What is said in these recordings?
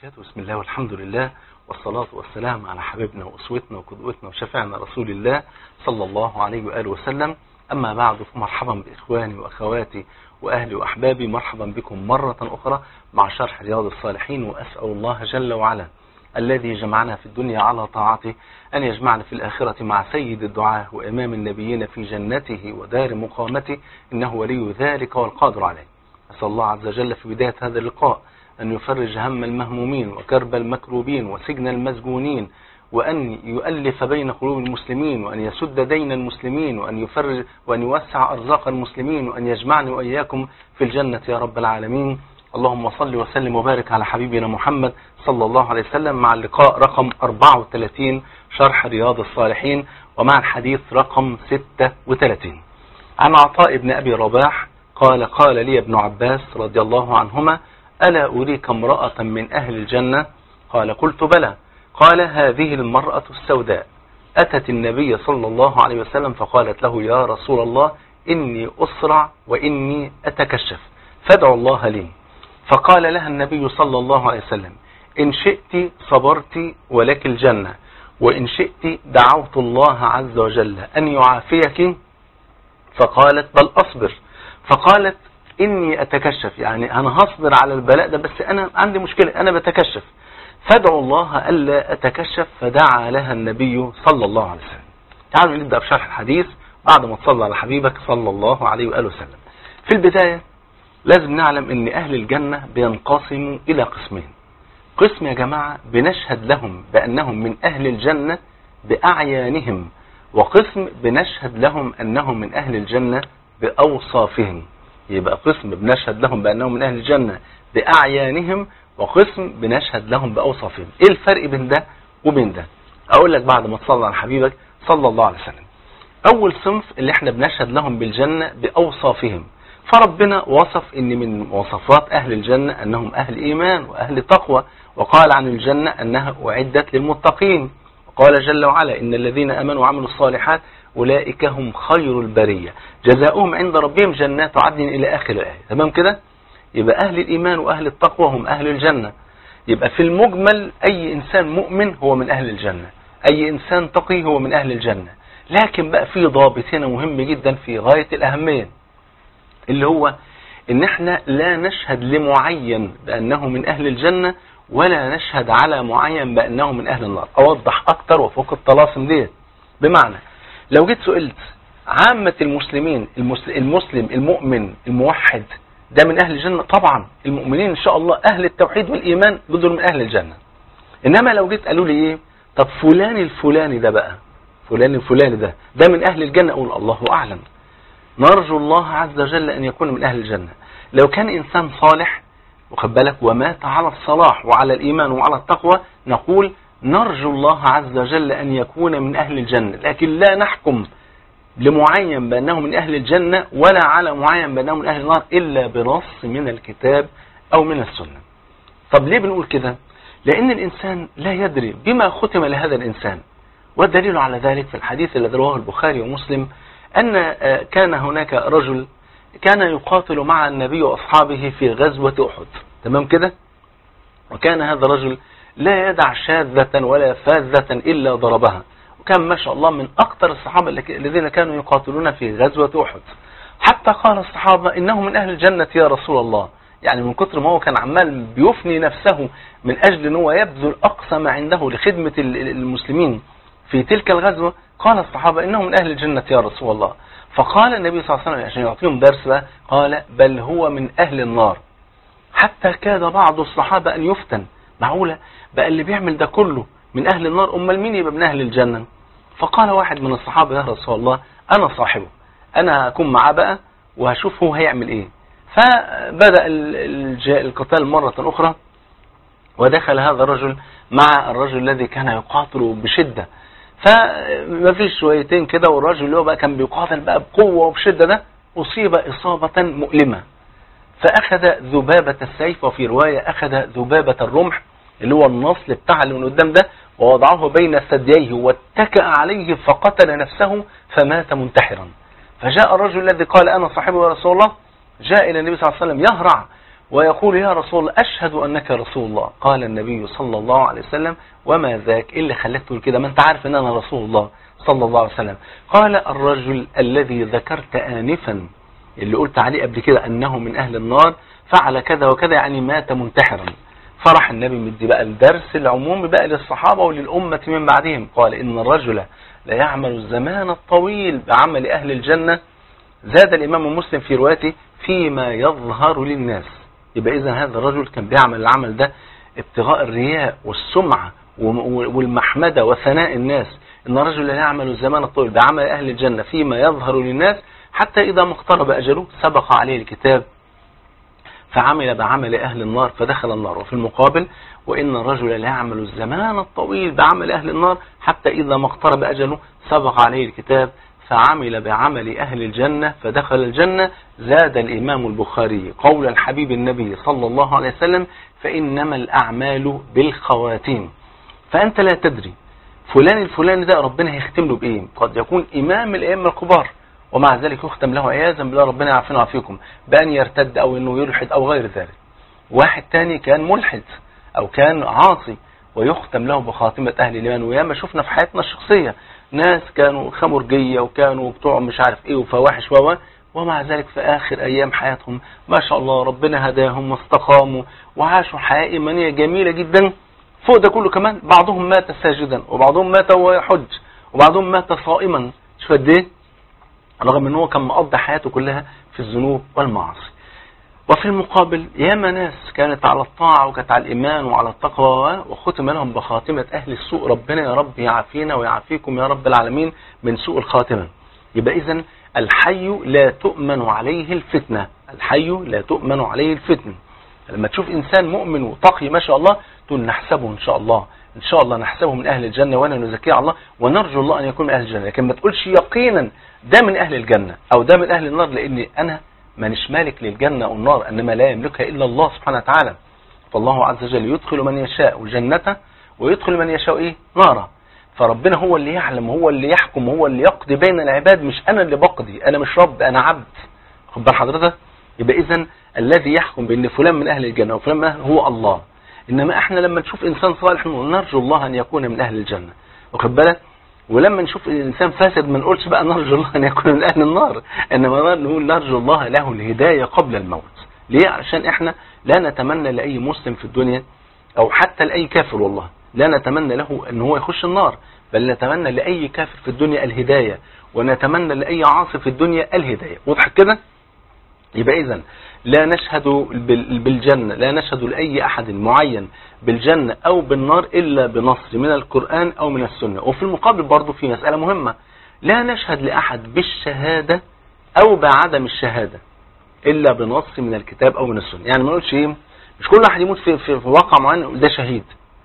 وبركاته بسم الله والحمد لله والصلاة والسلام على حبيبنا وأسوتنا وقدوتنا وشفعنا رسول الله صلى الله عليه وآله وسلم أما بعد فمرحبا بإخواني وأخواتي وأهلي وأحبابي مرحبا بكم مرة أخرى مع شرح رياض الصالحين وأسأل الله جل وعلا الذي جمعنا في الدنيا على طاعته أن يجمعنا في الآخرة مع سيد الدعاة وإمام النبيين في جنته ودار مقامته إنه ولي ذلك والقادر عليه أسأل الله عز وجل في بداية هذا اللقاء أن يفرج هم المهمومين وكرب المكروبين وسجن المسجونين وأن يؤلف بين قلوب المسلمين وأن يسد دين المسلمين وأن يفرج وأن يوسع أرزاق المسلمين وأن يجمعني وإياكم في الجنة يا رب العالمين اللهم صل وسلم وبارك على حبيبنا محمد صلى الله عليه وسلم مع اللقاء رقم 34 شرح رياض الصالحين ومع الحديث رقم 36 عن عطاء بن أبي رباح قال قال لي ابن عباس رضي الله عنهما ألا أريك امرأة من أهل الجنة قال قلت بلى قال هذه المرأة السوداء أتت النبي صلى الله عليه وسلم فقالت له يا رسول الله إني أسرع وإني أتكشف فادعوا الله لي فقال لها النبي صلى الله عليه وسلم إن شئت صبرت ولك الجنة وإن شئت دعوت الله عز وجل أن يعافيك فقالت بل أصبر فقالت إني أتكشف يعني أنا هصبر على البلاء ده بس أنا عندي مشكلة أنا بتكشف فادعوا الله ألا أتكشف فدعا لها النبي صلى الله عليه وسلم تعالوا نبدأ بشرح الحديث بعد ما تصلى على حبيبك صلى الله عليه وآله وسلم في البداية لازم نعلم ان اهل الجنة بينقسموا الى قسمين قسم يا جماعة بنشهد لهم بانهم من اهل الجنة باعيانهم وقسم بنشهد لهم انهم من اهل الجنة باوصافهم يبقى قسم بنشهد لهم بانهم من اهل الجنة باعيانهم وقسم بنشهد لهم باوصافهم ايه الفرق بين ده وبين ده اقول لك بعد ما تصلى على حبيبك صلى الله عليه وسلم اول صنف اللي احنا بنشهد لهم بالجنة باوصافهم فربنا وصف ان من مواصفات اهل الجنة انهم اهل ايمان واهل تقوى وقال عن الجنة انها اعدت للمتقين وقال جل وعلا ان الذين امنوا وعملوا الصالحات اولئك هم خير البرية جزاؤهم عند ربهم جنات عدن الى اخر الايه تمام كده يبقى اهل الايمان واهل التقوى هم اهل الجنة يبقى في المجمل اي انسان مؤمن هو من اهل الجنة اي انسان تقي هو من اهل الجنة لكن بقى في ضابط هنا مهم جدا في غاية الاهمية اللي هو ان احنا لا نشهد لمعين بانه من اهل الجنة ولا نشهد على معين بانه من اهل النار اوضح اكتر وفوق الطلاسم ديت بمعنى لو جيت سئلت عامة المسلمين المسلم المؤمن الموحد ده من اهل الجنة طبعا المؤمنين ان شاء الله اهل التوحيد والايمان دول من اهل الجنة انما لو جيت قالوا لي ايه طب فلان الفلاني ده بقى فلان الفلاني ده ده من اهل الجنة اقول الله اعلم نرجو الله عز وجل أن يكون من أهل الجنة لو كان إنسان صالح وخد بالك ومات على الصلاح وعلى الإيمان وعلى التقوى نقول نرجو الله عز وجل أن يكون من أهل الجنة لكن لا نحكم لمعين بأنه من أهل الجنة ولا على معين بأنه من أهل النار إلا بنص من الكتاب أو من السنة طب ليه بنقول كده لأن الإنسان لا يدري بما ختم لهذا الإنسان والدليل على ذلك في الحديث الذي رواه البخاري ومسلم أن كان هناك رجل كان يقاتل مع النبي وأصحابه في غزوة أحد تمام كده وكان هذا الرجل لا يدع شاذة ولا فاذة إلا ضربها وكان ما شاء الله من أكثر الصحابة الذين كانوا يقاتلون في غزوة أحد حتى قال الصحابة إنه من أهل الجنة يا رسول الله يعني من كتر ما هو كان عمال بيفني نفسه من أجل أن هو يبذل أقصى ما عنده لخدمة المسلمين في تلك الغزوة قال الصحابة إنه من أهل الجنة يا رسول الله فقال النبي صلى الله عليه وسلم عشان يعطيهم درس بقى قال بل هو من أهل النار حتى كاد بعض الصحابة أن يفتن معقولة بقى اللي بيعمل ده كله من أهل النار أمال مين يبقى من أهل الجنة فقال واحد من الصحابة يا رسول الله أنا صاحبه أنا هكون معاه بقى وهشوف هو هيعمل إيه فبدأ القتال مرة أخرى ودخل هذا الرجل مع الرجل الذي كان يقاتل بشدة فما فيش شويتين كده والراجل اللي هو بقى كان بيقاتل بقى بقوة وبشدة ده أصيب إصابة مؤلمة فأخذ ذبابة السيف وفي رواية أخذ ذبابة الرمح اللي هو النصل بتاع اللي من قدام ده ووضعه بين ثدييه واتكأ عليه فقتل نفسه فمات منتحرا فجاء الرجل الذي قال أنا صاحبه يا رسول الله جاء إلى النبي صلى الله عليه وسلم يهرع ويقول يا رسول الله أشهد أنك رسول الله قال النبي صلى الله عليه وسلم وما ذاك إيه اللي خلاك تقول كده ما أنت عارف أن أنا رسول الله صلى الله عليه وسلم قال الرجل الذي ذكرت آنفا اللي قلت عليه قبل كده أنه من أهل النار فعل كذا وكذا يعني مات منتحرا فرح النبي مدي بقى الدرس العمومي بقى للصحابة وللأمة من بعدهم قال إن الرجل لا يعمل الزمان الطويل بعمل أهل الجنة زاد الإمام مسلم في روايته فيما يظهر للناس يبقى إذا هذا الرجل كان بيعمل العمل ده ابتغاء الرياء والسمعة والمحمدة وثناء الناس إن الرجل لا يعمل الزمان الطويل بعمل أهل الجنة فيما يظهر للناس حتى إذا ما اقترب أجله سبق عليه الكتاب فعمل بعمل أهل النار فدخل النار وفي المقابل وإن الرجل لا يعمل الزمان الطويل بعمل أهل النار حتى إذا ما اقترب أجله سبق عليه الكتاب فعمل بعمل أهل الجنة فدخل الجنة زاد الإمام البخاري قول الحبيب النبي صلى الله عليه وسلم فإنما الأعمال بالخواتيم فأنت لا تدري فلان الفلاني ده ربنا هيختم له بإيه قد يكون إمام الأئمة الكبار ومع ذلك يختم له عياذا بالله ربنا يعافينا ويعافيكم بأن يرتد أو أنه يلحد أو غير ذلك واحد تاني كان ملحد أو كان عاصي ويختم له بخاتمة أهل الإيمان وياما شفنا في حياتنا الشخصية ناس كانوا خمرجية وكانوا بتوع مش عارف ايه وفواحش و ومع ذلك في آخر أيام حياتهم ما شاء الله ربنا هداهم واستقاموا وعاشوا حياة إيمانية جميلة جدا فوق ده كله كمان بعضهم مات ساجدا وبعضهم مات ويحج وبعضهم مات صائما شوف قد ايه رغم ان هو كان مقضي حياته كلها في الذنوب والمعاصي وفي المقابل ياما ناس كانت على الطاعة وكانت على الإيمان وعلى التقوى وختم لهم بخاتمة أهل السوء ربنا يا رب يعافينا ويعافيكم يا رب العالمين من سوء الخاتمة يبقى إذا الحي لا تؤمن عليه الفتنة الحي لا تؤمن عليه الفتنة لما تشوف إنسان مؤمن وتقي ما شاء الله تقول نحسبه إن شاء الله إن شاء الله نحسبه من أهل الجنة وأنا نزكيه على الله ونرجو الله أن يكون من أهل الجنة لكن ما تقولش يقينا ده من أهل الجنة أو ده من أهل النار لأني أنا مانيش مالك للجنة أو النار إنما لا يملكها إلا الله سبحانه وتعالى فالله عز وجل يدخل من يشاء جنته ويدخل من يشاء إيه نارا فربنا هو اللي يعلم هو اللي يحكم هو اللي يقضي بين العباد مش أنا اللي بقضي أنا مش رب أنا عبد خد بال حضرتك يبقى إذا الذي يحكم بأن فلان من أهل الجنة وفلان من أهل هو الله إنما إحنا لما نشوف إنسان صالح نرجو الله أن يكون من أهل الجنة واخد بالك ولما نشوف الإنسان فاسد ما نقولش بقى نرجو الله أن يكون من أهل النار إنما نقول نرجو الله له الهداية قبل الموت ليه عشان إحنا لا نتمنى لأي مسلم في الدنيا أو حتى لأي كافر والله لا نتمنى له أن هو يخش النار بل نتمنى لأي كافر في الدنيا الهداية ونتمنى لأي عاصي في الدنيا الهداية واضح كده يبقى إذا لا نشهد بالجنة لا نشهد لأي أحد معين بالجنة أو بالنار إلا بنص من القرآن أو من السنة وفي المقابل برضو في مسألة مهمة لا نشهد لأحد بالشهادة أو بعدم الشهادة إلا بنص من الكتاب أو من السنة يعني ما نقولش إيه مش كل واحد يموت في, في, في واقع معين ده شهيد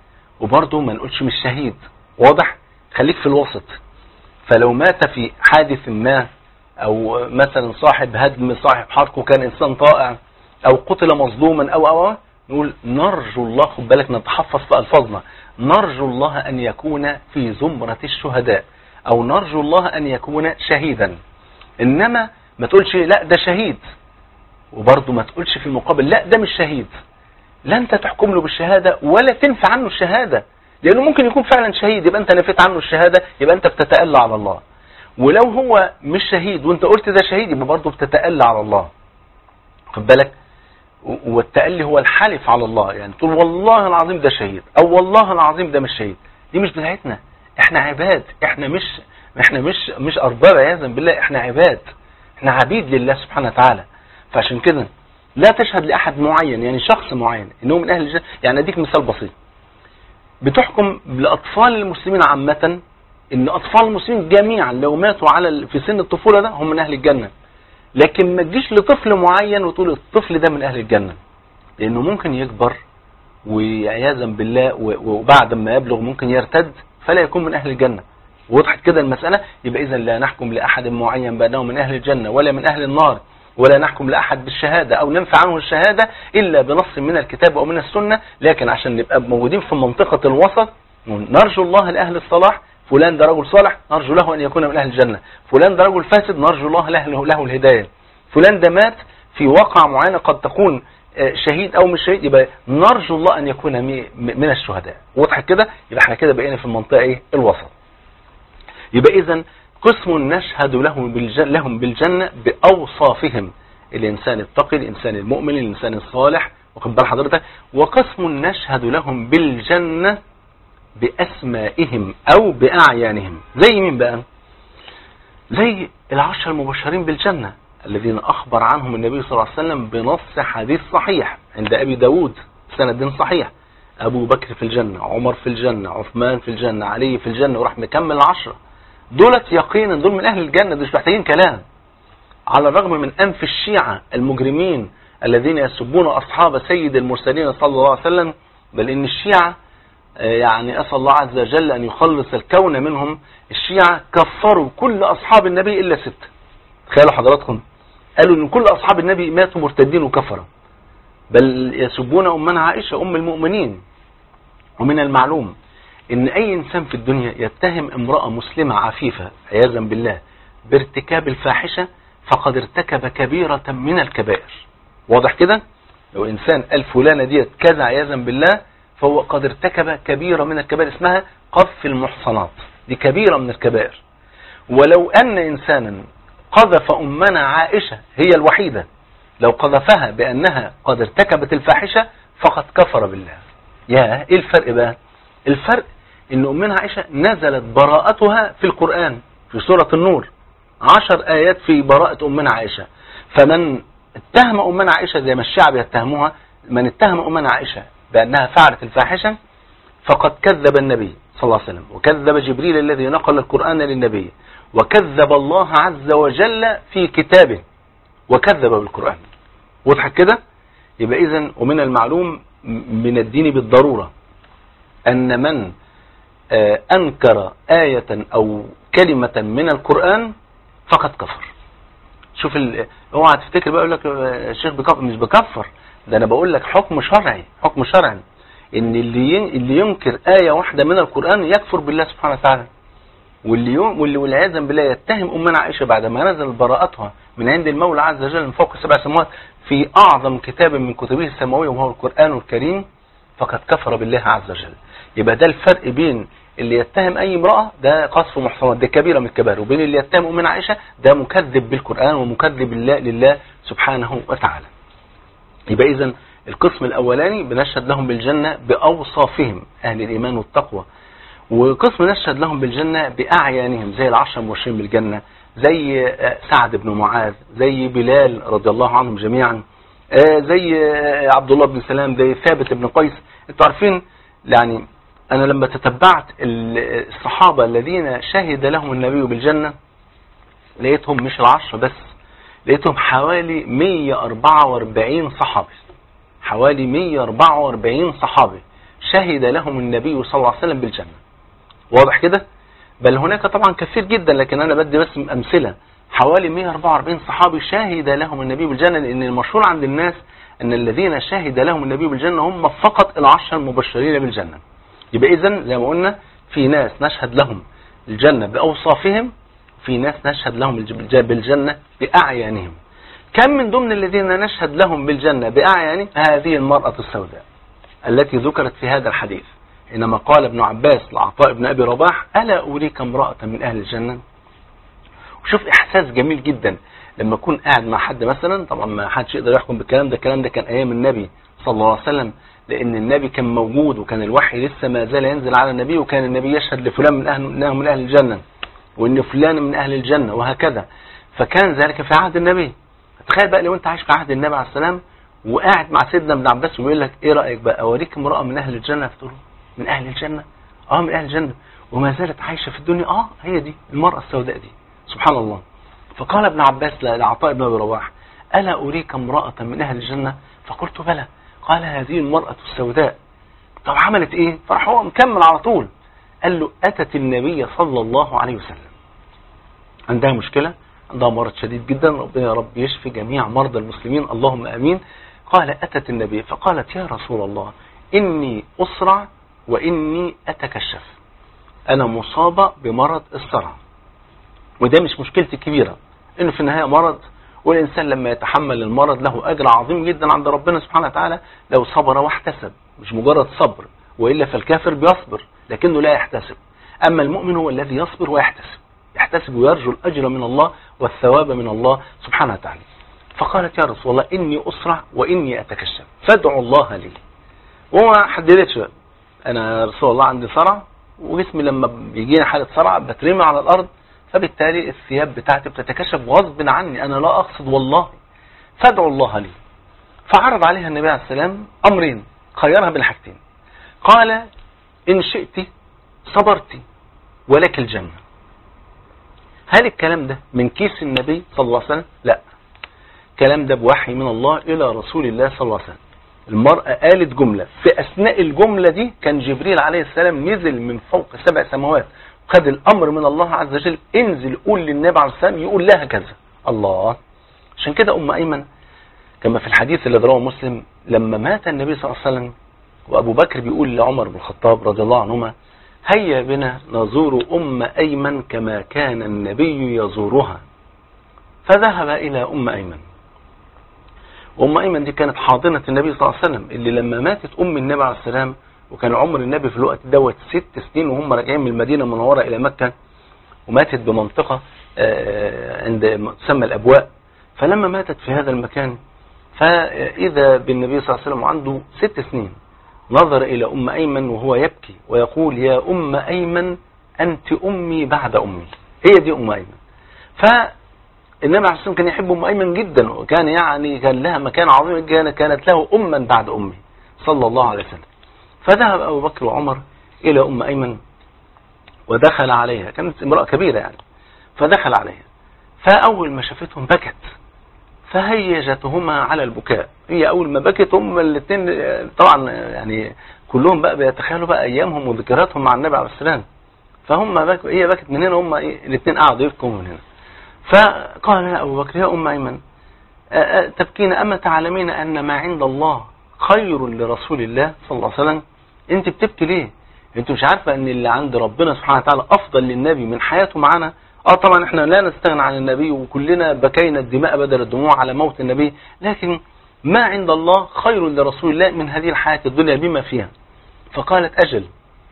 وبرضه ما نقولش مش شهيد واضح خليك في الوسط فلو مات في حادث ما او مثلا صاحب هدم صاحب حرق وكان انسان طائع او قتل مظلوما او او نقول نرجو الله خد بالك نتحفظ في الفاظنا نرجو الله ان يكون في زمرة الشهداء او نرجو الله ان يكون شهيدا انما ما تقولش لا ده شهيد وبرضه ما تقولش في المقابل لا ده مش شهيد لا انت تحكم له بالشهادة ولا تنفع عنه الشهادة لانه ممكن يكون فعلا شهيد يبقى انت نفيت عنه الشهادة يبقى انت بتتألى على الله ولو هو مش شهيد وانت قلت ده شهيد يبقى برضه بتتألى على الله خد بالك والتألي هو الحلف على الله يعني تقول والله العظيم ده شهيد او والله العظيم ده مش شهيد دي مش بتاعتنا احنا عباد احنا مش احنا مش مش ارباب عياذا بالله احنا عباد احنا عبيد لله سبحانه وتعالى فعشان كده لا تشهد لأحد معين يعني شخص معين انه من اهل الجنة يعني اديك مثال بسيط بتحكم لأطفال المسلمين عامة ان اطفال المسلمين جميعا لو ماتوا على في سن الطفولة ده هم من اهل الجنة لكن ما تجيش لطفل معين وتقول الطفل ده من اهل الجنة لانه ممكن يكبر وعياذا بالله وبعد ما يبلغ ممكن يرتد فلا يكون من اهل الجنة وضحت كده المسألة يبقى اذا لا نحكم لأحد معين بأنه من اهل الجنة ولا من اهل النار ولا نحكم لأحد بالشهادة أو ننفع عنه الشهادة إلا بنص من الكتاب أو من السنة لكن عشان نبقى موجودين في منطقة الوسط نرجو الله لأهل الصلاح فلان ده رجل صالح نرجو له أن يكون من أهل الجنة فلان ده رجل فاسد نرجو الله له, له الهداية فلان ده مات في واقع معينة قد تكون شهيد او مش شهيد يبقى نرجو الله ان يكون من الشهداء واضح كده يبقى احنا كده بقينا في المنطقه ايه الوسط يبقى اذا قسم نشهد لهم بالجنة, لهم بالجنة باوصافهم الانسان التقي الانسان المؤمن الانسان الصالح واخد بال حضرتك وقسم نشهد لهم بالجنة باسمائهم او باعيانهم زي مين بقى زي العشر المبشرين بالجنة الذين أخبر عنهم النبي صلى الله عليه وسلم بنص حديث صحيح عند أبي داود سند صحيح أبو بكر في الجنة عمر في الجنة عثمان في الجنة علي في الجنة وراح مكمل العشرة دولت يقينا دول من أهل الجنة دول مش محتاجين كلام على الرغم من أنف الشيعة المجرمين الذين يسبون أصحاب سيد المرسلين صلى الله عليه وسلم بل إن الشيعة يعني أسأل الله عز وجل أن يخلص الكون منهم الشيعة كفروا كل أصحاب النبي إلا ستة تخيلوا حضراتكم قالوا ان كل اصحاب النبي ماتوا مرتدين وكفروا بل يسبون امنا عائشة ام المؤمنين ومن المعلوم ان اي انسان في الدنيا يتهم امرأة مسلمة عفيفة عياذا بالله بارتكاب الفاحشة فقد ارتكب كبيرة من الكبائر واضح كده لو انسان قال فلانة ديت كذا عياذا بالله فهو قد ارتكب كبيرة من الكبائر اسمها قذف المحصنات دي كبيرة من الكبائر ولو ان انسانا قذف أمنا عائشة هي الوحيدة لو قذفها بأنها قد ارتكبت الفاحشة فقد كفر بالله يا ايه الفرق بقى الفرق ان أمنا عائشة نزلت براءتها في القرآن في سورة النور عشر آيات في براءة أمنا عائشة فمن اتهم أمنا عائشة زي ما الشعب يتهموها من اتهم أمنا عائشة بأنها فعلت الفاحشة فقد كذب النبي صلى الله عليه وسلم وكذب جبريل الذي نقل القرآن للنبي وكذب الله عز وجل في كتابه وكذب بالقرآن واضح كده يبقى اذا ومن المعلوم من الدين بالضرورة أن من أنكر آية أو كلمة من القرآن فقد كفر شوف اوعى تفتكر بقى يقول لك الشيخ بكفر مش بكفر ده انا بقول لك حكم شرعي حكم شرعي ان اللي اللي ينكر آية واحدة من القرآن يكفر بالله سبحانه وتعالى واللي يوم واللي والعياذا بالله يتهم امنا عائشه بعد ما نزل براءتها من عند المولى عز وجل من فوق سبع سماوات في اعظم كتاب من كتبه السماويه وهو القران الكريم فقد كفر بالله عز وجل يبقى ده الفرق بين اللي يتهم اي امراه ده قصف محصنات ده كبيره من الكبائر وبين اللي يتهم امنا عائشه ده مكذب بالقران ومكذب لله لله سبحانه وتعالى يبقى اذا القسم الاولاني بنشهد لهم بالجنه باوصافهم اهل الايمان والتقوى وقسم نشهد لهم بالجنة بأعيانهم زي العشر المبشرين بالجنة زي سعد بن معاذ زي بلال رضي الله عنهم جميعا زي عبد الله بن سلام زي ثابت بن قيس انتوا عارفين يعني انا لما تتبعت الصحابة الذين شهد لهم النبي بالجنة لقيتهم مش العشرة بس لقيتهم حوالي 144 صحابي حوالي 144 صحابي شهد لهم النبي صلى الله عليه وسلم بالجنة واضح كده بل هناك طبعا كثير جدا لكن انا بدي بس امثله حوالي 144 صحابي شهد لهم النبي بالجنه لان المشهور عند الناس ان الذين شهد لهم النبي بالجنه هم فقط العشر المبشرين بالجنه يبقى اذا زي ما قلنا في ناس نشهد لهم الجنه باوصافهم في ناس نشهد لهم بالجنه باعيانهم كم من ضمن الذين نشهد لهم بالجنه باعيانهم هذه المراه السوداء التي ذكرت في هذا الحديث حينما قال ابن عباس لعطاء بن أبي رباح ألا أريك امرأة من أهل الجنة وشوف إحساس جميل جدا لما أكون قاعد مع حد مثلا طبعا ما حدش يقدر يحكم بالكلام ده الكلام ده كان أيام النبي صلى الله عليه وسلم لأن النبي كان موجود وكان الوحي لسه ما زال ينزل على النبي وكان النبي يشهد لفلان من أهل إنه من أهل الجنة وإن فلان من أهل الجنة وهكذا فكان ذلك في عهد النبي تخيل بقى لو أنت عايش في عهد النبي عليه السلام وقاعد مع سيدنا ابن عباس ويقول لك ايه رايك بقى اوريك امراه من اهل الجنه فتقول من اهل الجنه اه من اهل الجنه وما زالت عايشه في الدنيا اه هي دي المراه السوداء دي سبحان الله فقال ابن عباس لعطاء بن ابي رواح الا اريك امراه من اهل الجنه فقلت بلى قال هذه المراه السوداء طب عملت ايه فراح هو مكمل على طول قال له اتت النبي صلى الله عليه وسلم عندها مشكله عندها مرض شديد جدا ربنا يا رب يشفي جميع مرضى المسلمين اللهم امين قال أتت النبي فقالت يا رسول الله إني أسرع وإني أتكشف أنا مصابة بمرض الصرع وده مش مشكلتي الكبيرة إنه في النهاية مرض والإنسان لما يتحمل المرض له أجر عظيم جدا عند ربنا سبحانه وتعالى لو صبر واحتسب مش مجرد صبر وإلا فالكافر بيصبر لكنه لا يحتسب أما المؤمن هو الذي يصبر ويحتسب يحتسب ويرجو الأجر من الله والثواب من الله سبحانه وتعالى فقالت يا رسول الله إني أسرع وإني أتكشف فادعوا الله لي وما حددتش بقى أنا يا رسول الله عندي صرع وجسمي لما بيجيني حالة صرع بترمي على الأرض فبالتالي الثياب بتاعتي بتتكشف غصب عني أنا لا أقصد والله فادعوا الله لي فعرض عليها النبي عليه السلام أمرين خيرها بين حاجتين قال إن شئت صبرت ولك الجنة هل الكلام ده من كيس النبي صلى الله عليه وسلم لا الكلام ده بوحي من الله إلى رسول الله صلى الله عليه وسلم المرأة قالت جملة في أثناء الجملة دي كان جبريل عليه السلام نزل من فوق سبع سماوات خد الأمر من الله عز وجل انزل قول للنبي عليه السلام يقول لها كذا الله عشان كده أم أيمن كما في الحديث اللي رواه مسلم لما مات النبي صلى الله عليه وسلم وأبو بكر بيقول لعمر بن الخطاب رضي الله عنهما هيا بنا نزور أم أيمن كما كان النبي يزورها فذهب إلى أم أيمن وأم أيمن دي كانت حاضنة النبي صلى الله عليه وسلم اللي لما ماتت أم النبي عليه السلام وكان عمر النبي في الوقت دوت ست سنين وهم راجعين من المدينة المنورة إلى مكة وماتت بمنطقة عند تسمى الأبواء فلما ماتت في هذا المكان فإذا بالنبي صلى الله عليه وسلم عنده ست سنين نظر إلى أم أيمن وهو يبكي ويقول يا أم أيمن أنت أمي بعد أمي هي دي أم أيمن فالنبي عليه السلام كان يحب أم أيمن جدا وكان يعني كان لها مكان عظيم كان كانت له أما بعد أمي صلى الله عليه وسلم فذهب أبو بكر وعمر إلى أم أيمن ودخل عليها كانت امرأة كبيرة يعني فدخل عليها فأول ما شافتهم بكت فهيجتهما على البكاء هي أول ما بكت هم الاثنين طبعا يعني كلهم بقى بيتخيلوا بقى أيامهم وذكرياتهم مع النبي عليه السلام فهم بك هي بكت من هنا هم إيه الاثنين قعدوا يبكوا من هنا فقال يا أبو بكر يا أم أيمن تبكين أما تعلمين أن ما عند الله خير لرسول الله صلى الله عليه وسلم انت بتبكي ليه انت مش عارفة ان اللي عند ربنا سبحانه وتعالى افضل للنبي من حياته معنا اه طبعا احنا لا نستغنى عن النبي وكلنا بكينا الدماء بدل الدموع على موت النبي لكن ما عند الله خير لرسول الله من هذه الحياة الدنيا بما فيها فقالت اجل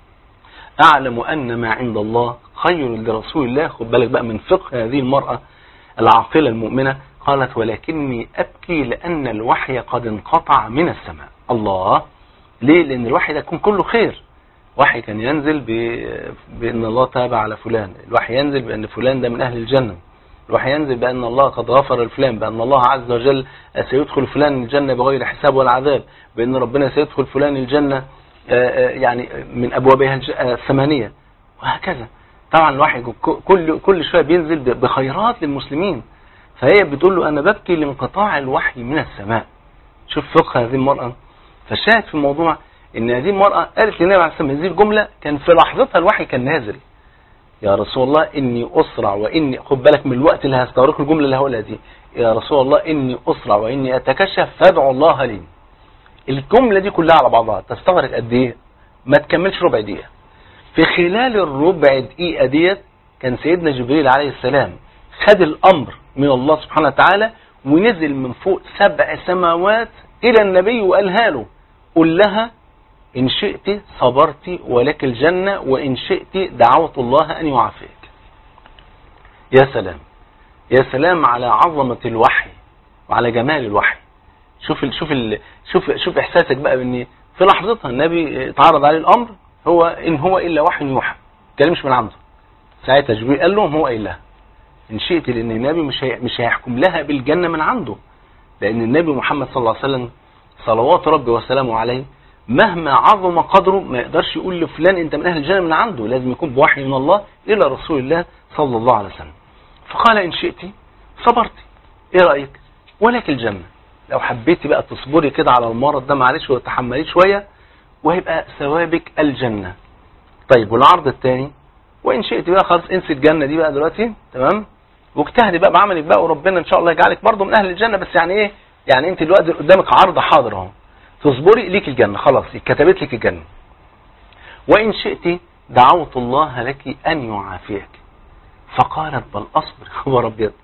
اعلم ان ما عند الله خير لرسول الله خد بالك بقى من فقه هذه المرأة العاقلة المؤمنة قالت ولكني أبكي لأن الوحي قد انقطع من السماء الله ليه لأن الوحي ده يكون كله خير وحي كان ينزل بأن الله تاب على فلان الوحي ينزل بأن فلان ده من أهل الجنة الوحي ينزل بأن الله قد غفر لفلان بأن الله عز وجل سيدخل فلان الجنة بغير حساب ولا عذاب بأن ربنا سيدخل فلان الجنة يعني من أبوابها الثمانية وهكذا طبعا الوحي كل كل شوية بينزل بخيرات للمسلمين فهي بتقول له أنا ببكي لانقطاع الوحي من السماء شوف فقه هذه المرأة فالشاهد في الموضوع ان هذه المرأة قالت للنبي عليه السلام هذه الجملة كان في لحظتها الوحي كان نازل يا رسول الله اني اسرع واني خد بالك من الوقت اللي هستغرق الجملة اللي هقولها دي يا رسول الله اني اسرع واني اتكشف فادعوا الله لي الجملة دي كلها على بعضها تستغرق قد ايه ما تكملش ربع دقيقة في خلال الربع دقيقة ديت كان سيدنا جبريل عليه السلام خد الامر من الله سبحانه وتعالى ونزل من فوق سبع سماوات الى النبي وقالها له قل لها إن شئت صبرت ولك الجنة وإن شئت دعوت الله أن يعافيك يا سلام يا سلام على عظمة الوحي وعلى جمال الوحي شوف ال شوف ال شوف شوف إحساسك بقى بإن في لحظتها النبي اتعرض عليه الأمر هو إن هو إلا وحي يوحى كلامش من عنده ساعتها جبريل قال لهم هو قايل لها إن شئت لأن النبي مش هي مش هيحكم لها بالجنة من عنده لأن النبي محمد صلى الله عليه وسلم صلوات ربي وسلامه عليه مهما عظم قدره ما يقدرش يقول لفلان انت من اهل الجنة من عنده لازم يكون بوحي من الله الى رسول الله صلى الله عليه وسلم فقال ان شئت صبرت ايه رأيك ولك الجنة لو حبيتي بقى تصبري كده على المرض ده معلش وتحمليه شوية وهيبقى ثوابك الجنة طيب والعرض الثاني وان شئت بقى خلاص انسي الجنة دي بقى دلوقتي تمام واجتهدي بقى بعملك بقى وربنا ان شاء الله يجعلك برضه من اهل الجنة بس يعني ايه يعني انت دلوقتي قدامك عرض حاضر اهو تصبري ليك الجنة خلاص كتبت لك الجنة وإن شئت دعوت الله لك أن يعافيك فقالت بل أصبر خبر أبيض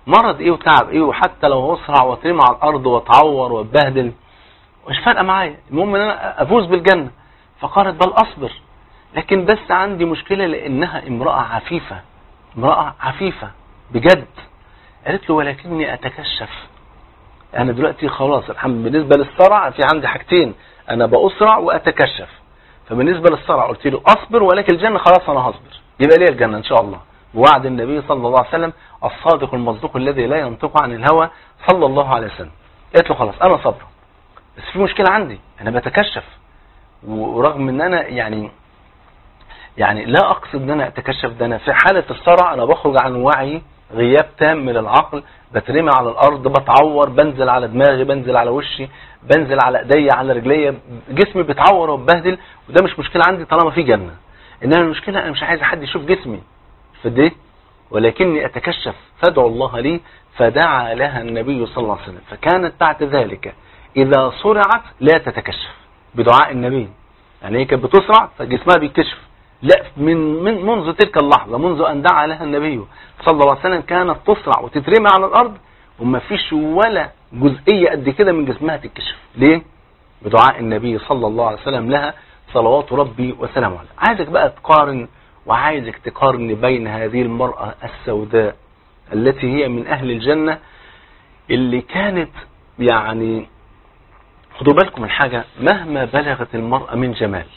مرض ايه وتعب ايه وحتى لو اسرع واترمى على الارض واتعور واتبهدل مش فارقه معايا المهم ان انا افوز بالجنه فقالت بل اصبر لكن بس عندي مشكله لانها امراه عفيفه امراه عفيفه بجد قالت له ولكني اتكشف انا دلوقتي خلاص الحمد بالنسبه للصرع في عندي حاجتين انا باسرع واتكشف فبالنسبه للصرع قلت له اصبر ولكن الجنه خلاص انا هصبر يبقى لي الجنه ان شاء الله ووعد النبي صلى الله عليه وسلم الصادق المصدوق الذي لا ينطق عن الهوى صلى الله عليه وسلم قالت له خلاص انا صبر بس في مشكله عندي انا بتكشف ورغم ان انا يعني يعني لا اقصد ان انا اتكشف ده انا في حاله الصرع انا بخرج عن وعي غياب تام من العقل بترمي على الارض بتعور بنزل على دماغي بنزل على وشي بنزل على ايديا على رجليا جسمي بيتعور وبهدل وده مش مشكله عندي طالما في جنه انما المشكله انا مش عايز حد يشوف جسمي فدي ولكني اتكشف فادعو الله لي فدعا لها النبي صلى الله عليه وسلم فكانت بعد ذلك اذا صرعت لا تتكشف بدعاء النبي يعني هي كانت بتصرع فجسمها بيكتشف لا من, من منذ تلك اللحظة منذ أن دعا لها النبي صلى الله عليه وسلم كانت تصرع وتترمي على الأرض وما فيش ولا جزئية قد كده من جسمها تتكشف ليه؟ بدعاء النبي صلى الله عليه وسلم لها صلوات ربي وسلامه عليه عايزك بقى تقارن وعايزك تقارن بين هذه المرأة السوداء التي هي من أهل الجنة اللي كانت يعني خدوا بالكم من حاجة مهما بلغت المرأة من جمال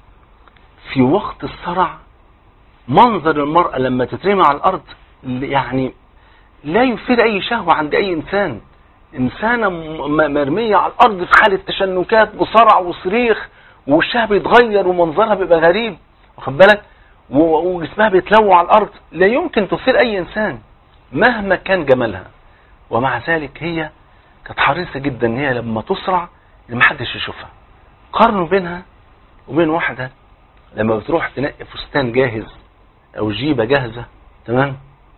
في وقت الصرع منظر المرأة لما تترمي على الأرض يعني لا يثير أي شهوة عند أي إنسان إنسانة مرمية على الأرض في حالة تشنكات وصرع وصريخ ووشها بيتغير ومنظرها بيبقى غريب واخد بالك وجسمها بيتلوى على الأرض لا يمكن تثير أي إنسان مهما كان جمالها ومع ذلك هي كانت حريصة جدا ان هي لما تصرع ما حدش يشوفها قارنوا بينها وبين واحدة لما بتروح تنقي فستان جاهز او جيبة جاهزة تمام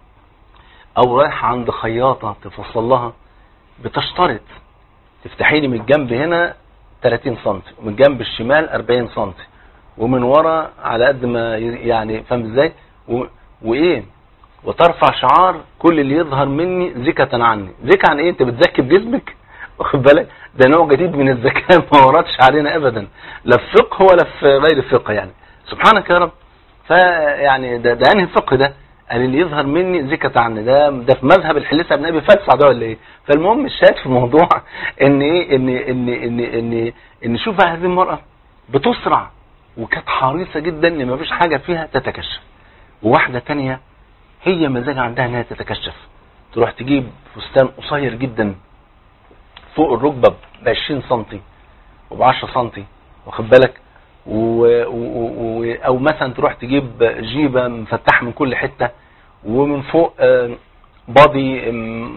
او رايحة عند خياطة تفصل لها بتشترط تفتحي لي من الجنب هنا 30 سم ومن الجنب الشمال 40 سم ومن ورا على قد ما يعني فاهم ازاي وايه وترفع شعار كل اللي يظهر مني زكة عني زكة عن ايه انت بتزكي بجسمك واخد بالك ده نوع جديد من الزكاة ما وردش علينا ابدا لا في فقه ولا في غير فقه يعني سبحانك يا رب فيعني ده, ده انهي فقه ده قال اللي يظهر مني زكة عني ده ده في مذهب الحليسة ابن ابي فلسع ده ولا ايه فالمهم الشاهد في الموضوع ان ايه ان ان ان ان ان شوف بقى هذه المرأة بتسرع وكانت حريصة جدا ان ما فيش حاجة فيها تتكشف وواحدة تانية هي مزاج عندها انها تتكشف تروح تجيب فستان قصير جدا فوق الركبة ب 20 سم وب 10 سم واخد بالك و... و... و... او مثلا تروح تجيب جيبة مفتحة من كل حتة ومن فوق بادي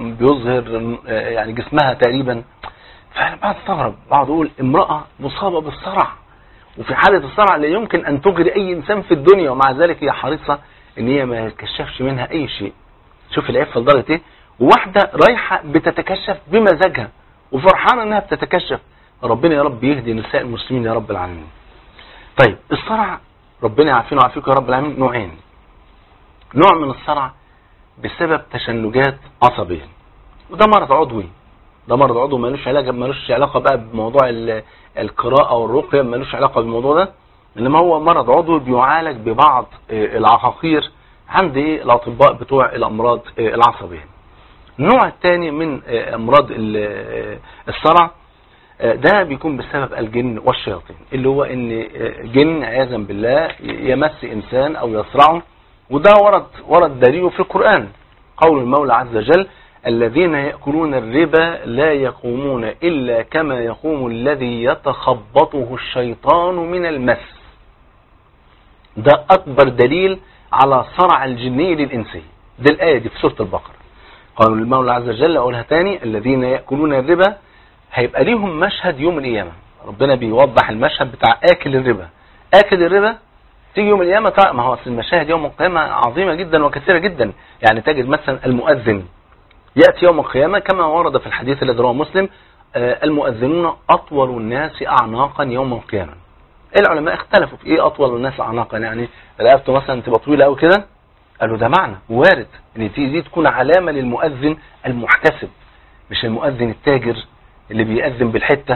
بيظهر يعني جسمها تقريبا فانا بعد استغرب بقعد اقول امرأة مصابة بالصرع وفي حالة الصرع لا يمكن ان تجري اي انسان في الدنيا ومع ذلك هي حريصة ان هي ما يتكشفش منها اي شيء شوف العفة لدرجة ايه وواحدة رايحة بتتكشف بمزاجها وفرحانة انها بتتكشف ربنا يا رب يهدي نساء المسلمين يا رب العالمين طيب الصرع ربنا يعافينا ويعافيكم يا رب العالمين نوعين نوع من الصرع بسبب تشنجات عصبية وده مرض عضوي ده مرض عضوي ملوش علاقه ملوش علاقه بقى بموضوع القراءه والرقيه ملوش علاقه بالموضوع ده انما هو مرض عضوي بيعالج ببعض العقاقير عند ايه الاطباء بتوع الامراض العصبيه النوع الثاني من امراض الصرع ده بيكون بسبب الجن والشياطين اللي هو ان جن عياذا بالله يمس انسان او يصرعه وده ورد ورد دليله في القرآن قول المولى عز وجل الذين يأكلون الربا لا يقومون إلا كما يقوم الذي يتخبطه الشيطان من المس ده أكبر دليل على صرع الجني للإنسي دي الآية دي في سورة البقرة قالوا المولى عز وجل أقولها تاني الذين يأكلون الربا هيبقى ليهم مشهد يوم القيامة ربنا بيوضح المشهد بتاع آكل الربا آكل الربا تيجي يوم القيامة ما هو المشاهد يوم القيامة عظيمة جدا وكثيرة جدا يعني تجد مثلا المؤذن يأتي يوم القيامة كما ورد في الحديث الذي رواه مسلم المؤذنون أطول الناس أعناقا يوم القيامة العلماء اختلفوا في ايه أطول الناس أعناقا يعني رقبته مثلا تبقى طويلة أو كده قالوا ده معنى وارد ان دي تكون علامة للمؤذن المحتسب مش المؤذن التاجر اللي بيأذن بالحتة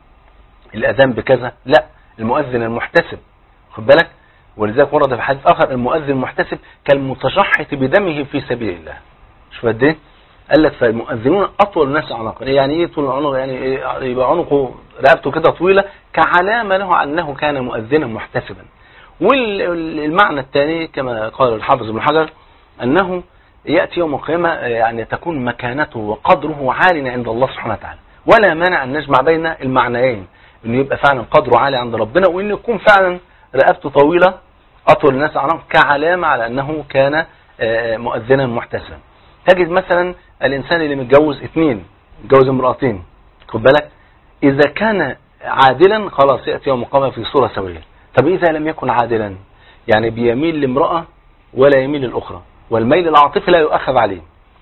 الأذان بكذا لا المؤذن المحتسب خد بالك ولذلك ورد في حديث آخر المؤذن المحتسب كالمتشحط بدمه في سبيل الله شوف قد ايه قال لك فالمؤذنون أطول الناس عنقا يعني ايه طول العنق يعني إيه يبقى عنقه رقبته كده طويلة كعلامة له أنه كان مؤذنا محتسبا والمعنى الثاني كما قال الحافظ ابن حجر أنه يأتي يوم القيامة يعني تكون مكانته وقدره عال عند الله سبحانه وتعالى ولا مانع أن نجمع بين المعنيين انه يبقى فعلا قدره عالي عند ربنا وانه يكون فعلا رقبته طويلة اطول الناس عنه كعلامة على انه كان مؤذنا محتسبا تجد مثلا الانسان اللي متجوز اثنين متجوز امرأتين خد بالك اذا كان عادلا خلاص يأتي يوم القيامة في صورة سوية طب اذا لم يكن عادلا يعني بيميل لامرأة ولا يميل للاخرى والميل العاطفي لا يؤخذ عليه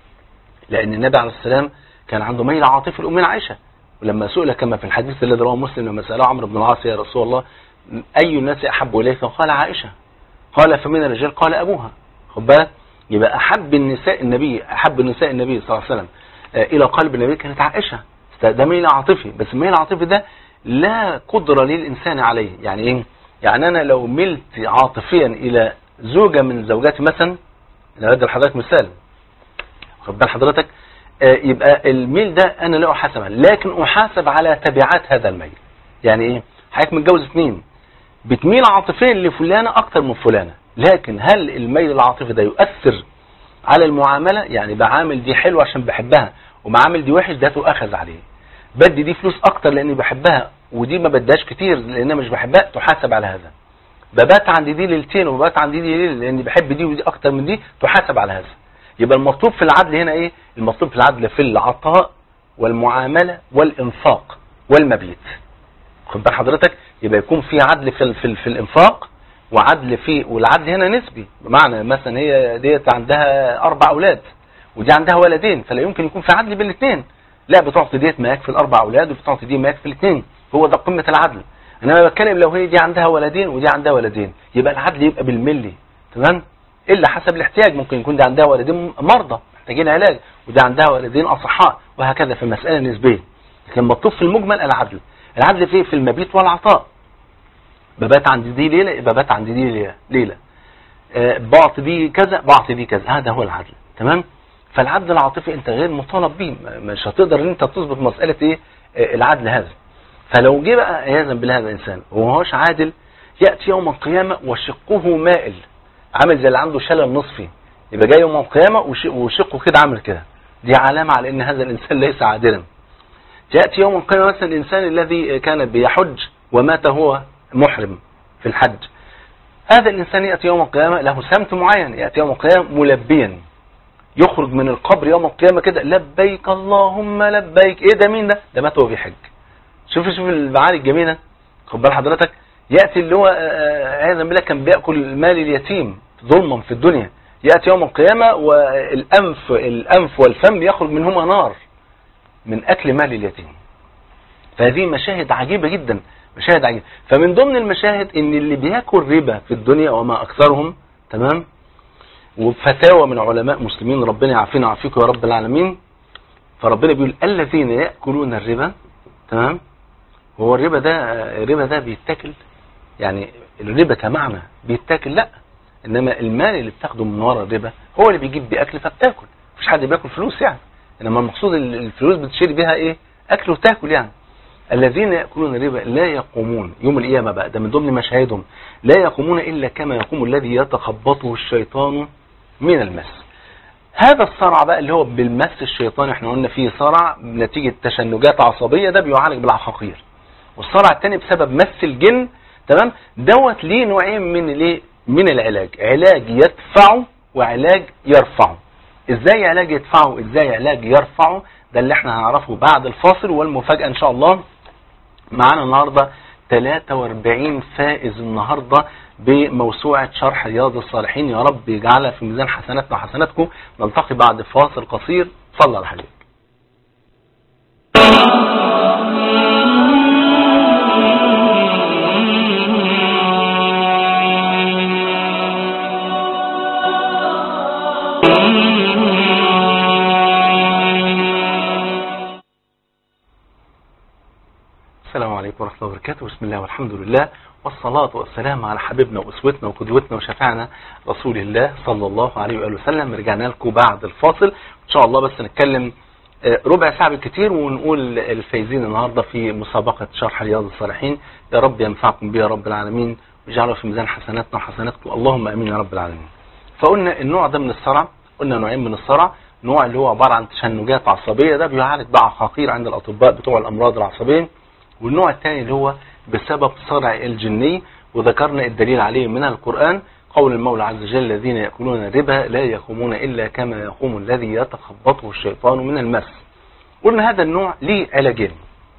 لان النبي عليه السلام كان عنده ميل عاطفي لأمنا عائشة ولما سئل كما في الحديث الذي رواه مسلم لما سأله عمرو بن العاص يا رسول الله أي الناس أحب إليك قال عائشة قال فمن الرجال قال أبوها خد بالك يبقى أحب النساء النبي أحب النساء النبي صلى الله عليه وسلم إلى قلب النبي كانت عائشة ده ميل عاطفي بس الميل العاطفي ده لا قدرة للإنسان عليه يعني إيه يعني أنا لو ملت عاطفيا إلى زوجة من زوجاتي مثلا أنا أدي لحضرتك مثال خد بال حضرتك يبقى الميل ده انا لا احاسب عليه لكن احاسب على تبعات هذا الميل يعني ايه حضرتك متجوز اثنين بتميل عاطفيا لفلانة اكتر من فلانة لكن هل الميل العاطفي ده يؤثر على المعاملة يعني بعامل دي حلوة عشان بحبها وبعامل دي وحش ده تؤخذ عليه بدي دي فلوس اكتر لاني بحبها ودي ما بداش كتير لان مش بحبها تحاسب على هذا ببات عندي دي ليلتين وببات عندي دي ليلة لاني بحب دي ودي اكتر من دي تحاسب على هذا يبقى المطلوب في العدل هنا ايه المطلوب في العدل في العطاء والمعاملة والانفاق والمبيت خد بال حضرتك يبقى يكون في عدل في في, في الانفاق وعدل في والعدل هنا نسبي بمعنى مثلا هي ديت عندها اربع اولاد ودي عندها ولدين فلا يمكن يكون في عدل بين الاثنين لا بتعطي ديت ما يكفي الاربع اولاد وبتعطي دي ما يكفي الاثنين هو ده قمه العدل انما بتكلم لو هي دي عندها ولدين ودي عندها ولدين يبقى العدل يبقى بالملي تمام الا حسب الاحتياج ممكن يكون دي عندها ولدين مرضى محتاجين علاج ودي عندها ولدين اصحاء وهكذا في المساله نسبيه لكن مطلوب في المجمل العدل العدل فيه في المبيت والعطاء ببات عندي دي ليله ببات عندي دي ليله آه بعطي دي كذا بعطي دي كذا هذا هو العدل تمام فالعدل العاطفي انت غير مطالب بيه مش هتقدر ان انت تظبط مساله ايه آه العدل هذا فلو جه بقى عياذا بالله هذا الانسان وما هوش عادل ياتي يوم القيامه وشقه مائل عامل زي اللي عنده شلل نصفي يبقى جاي يوم القيامة وشقه كده عامل كده دي علامة على ان هذا الانسان ليس عادلا يأتي يوم القيامة مثلا الانسان الذي كان بيحج ومات هو محرم في الحج هذا الانسان يأتي يوم القيامة له سمت معين يأتي يوم القيامة ملبيا يخرج من القبر يوم القيامة كده لبيك اللهم لبيك ايه ده مين ده ده مات وهو بيحج شوف شوف المعاني الجميلة خد بال حضرتك يأتي اللي هو عياذا بالله كان بيأكل مال اليتيم ظلما في الدنيا يأتي يوم القيامة والأنف الأنف والفم يخرج منهما نار من أكل مال اليتيم فهذه مشاهد عجيبة جدا مشاهد عجيبة فمن ضمن المشاهد ان اللي بياكل ربا في الدنيا وما أكثرهم تمام وفتاوى من علماء مسلمين ربنا يعافينا ويعافيكم يا رب العالمين فربنا بيقول الذين يأكلون الربا تمام هو الربا ده الربا ده بيتاكل يعني الربا كمعنى بيتاكل لا انما المال اللي بتاخده من ورا الربا هو اللي بيجيب باكل فبتاكل مفيش حد بياكل فلوس يعني انما المقصود الفلوس بتشتري بيها ايه اكل وتاكل يعني الذين ياكلون الربا لا يقومون يوم القيامه بقى ده من ضمن مشاهدهم لا يقومون الا كما يقوم الذي يتخبطه الشيطان من المس هذا الصرع بقى اللي هو بالمس الشيطان احنا قلنا فيه صرع نتيجه تشنجات عصبيه ده بيعالج بالعقاقير والصرع الثاني بسبب مس الجن تمام دوت ليه نوعين من الايه من العلاج علاج يدفعه وعلاج يرفعه ازاي علاج يدفعه ازاي علاج يرفعه ده اللي احنا هنعرفه بعد الفاصل والمفاجأة ان شاء الله معانا النهاردة 43 فائز النهاردة بموسوعة شرح رياض الصالحين يا رب يجعلها في ميزان حسناتنا وحسناتكم نلتقي بعد فاصل قصير صلى على الحبيب السلام عليكم ورحمة الله وبركاته بسم الله والحمد لله والصلاة والسلام على حبيبنا وأسوتنا وقدوتنا وشفعنا رسول الله صلى الله عليه وآله وسلم رجعنا لكم بعد الفاصل إن شاء الله بس نتكلم آه، ربع ساعة بالكتير ونقول الفايزين النهاردة في مسابقة شرح رياض الصالحين يا رب ينفعكم بها رب العالمين ويجعله في ميزان حسناتنا وحسناتكم اللهم امين يا رب العالمين فقلنا النوع ده من الصرع قلنا نوعين من الصرع نوع اللي هو عبارة عن تشنجات عصبية ده بيعالج بعقاقير عند الأطباء بتوع الأمراض العصبية والنوع الثاني اللي هو بسبب صرع الجني وذكرنا الدليل عليه من القرآن قول المولى عز وجل الذين يأكلون الربا لا يقومون إلا كما يقوم الذي يتخبطه الشيطان من المس قلنا هذا النوع ليه علاجين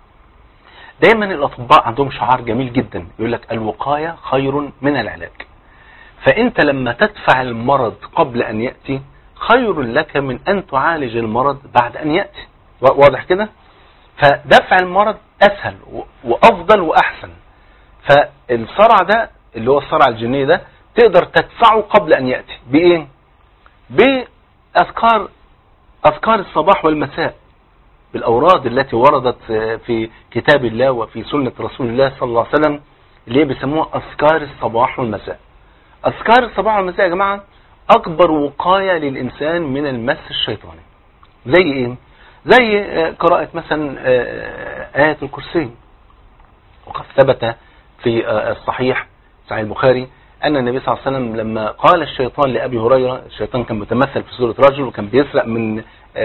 دايما الأطباء عندهم شعار جميل جدا يقول لك الوقاية خير من العلاج فأنت لما تدفع المرض قبل أن يأتي خير لك من أن تعالج المرض بعد أن يأتي واضح كده فدفع المرض أسهل وأفضل وأحسن فالصرع ده اللي هو الصرع الجني ده تقدر تدفعه قبل أن يأتي بإيه بأذكار أذكار الصباح والمساء بالأوراد التي وردت في كتاب الله وفي سنة رسول الله صلى الله عليه وسلم اللي هي بيسموها أذكار الصباح والمساء أذكار الصباح والمساء يا جماعة أكبر وقاية للإنسان من المس الشيطاني زي إيه زي قراءة مثلا آية الكرسي وقد ثبت في الصحيح صحيح البخاري أن النبي صلى الله عليه وسلم لما قال الشيطان لأبي هريرة الشيطان كان متمثل في صورة رجل وكان بيسرق من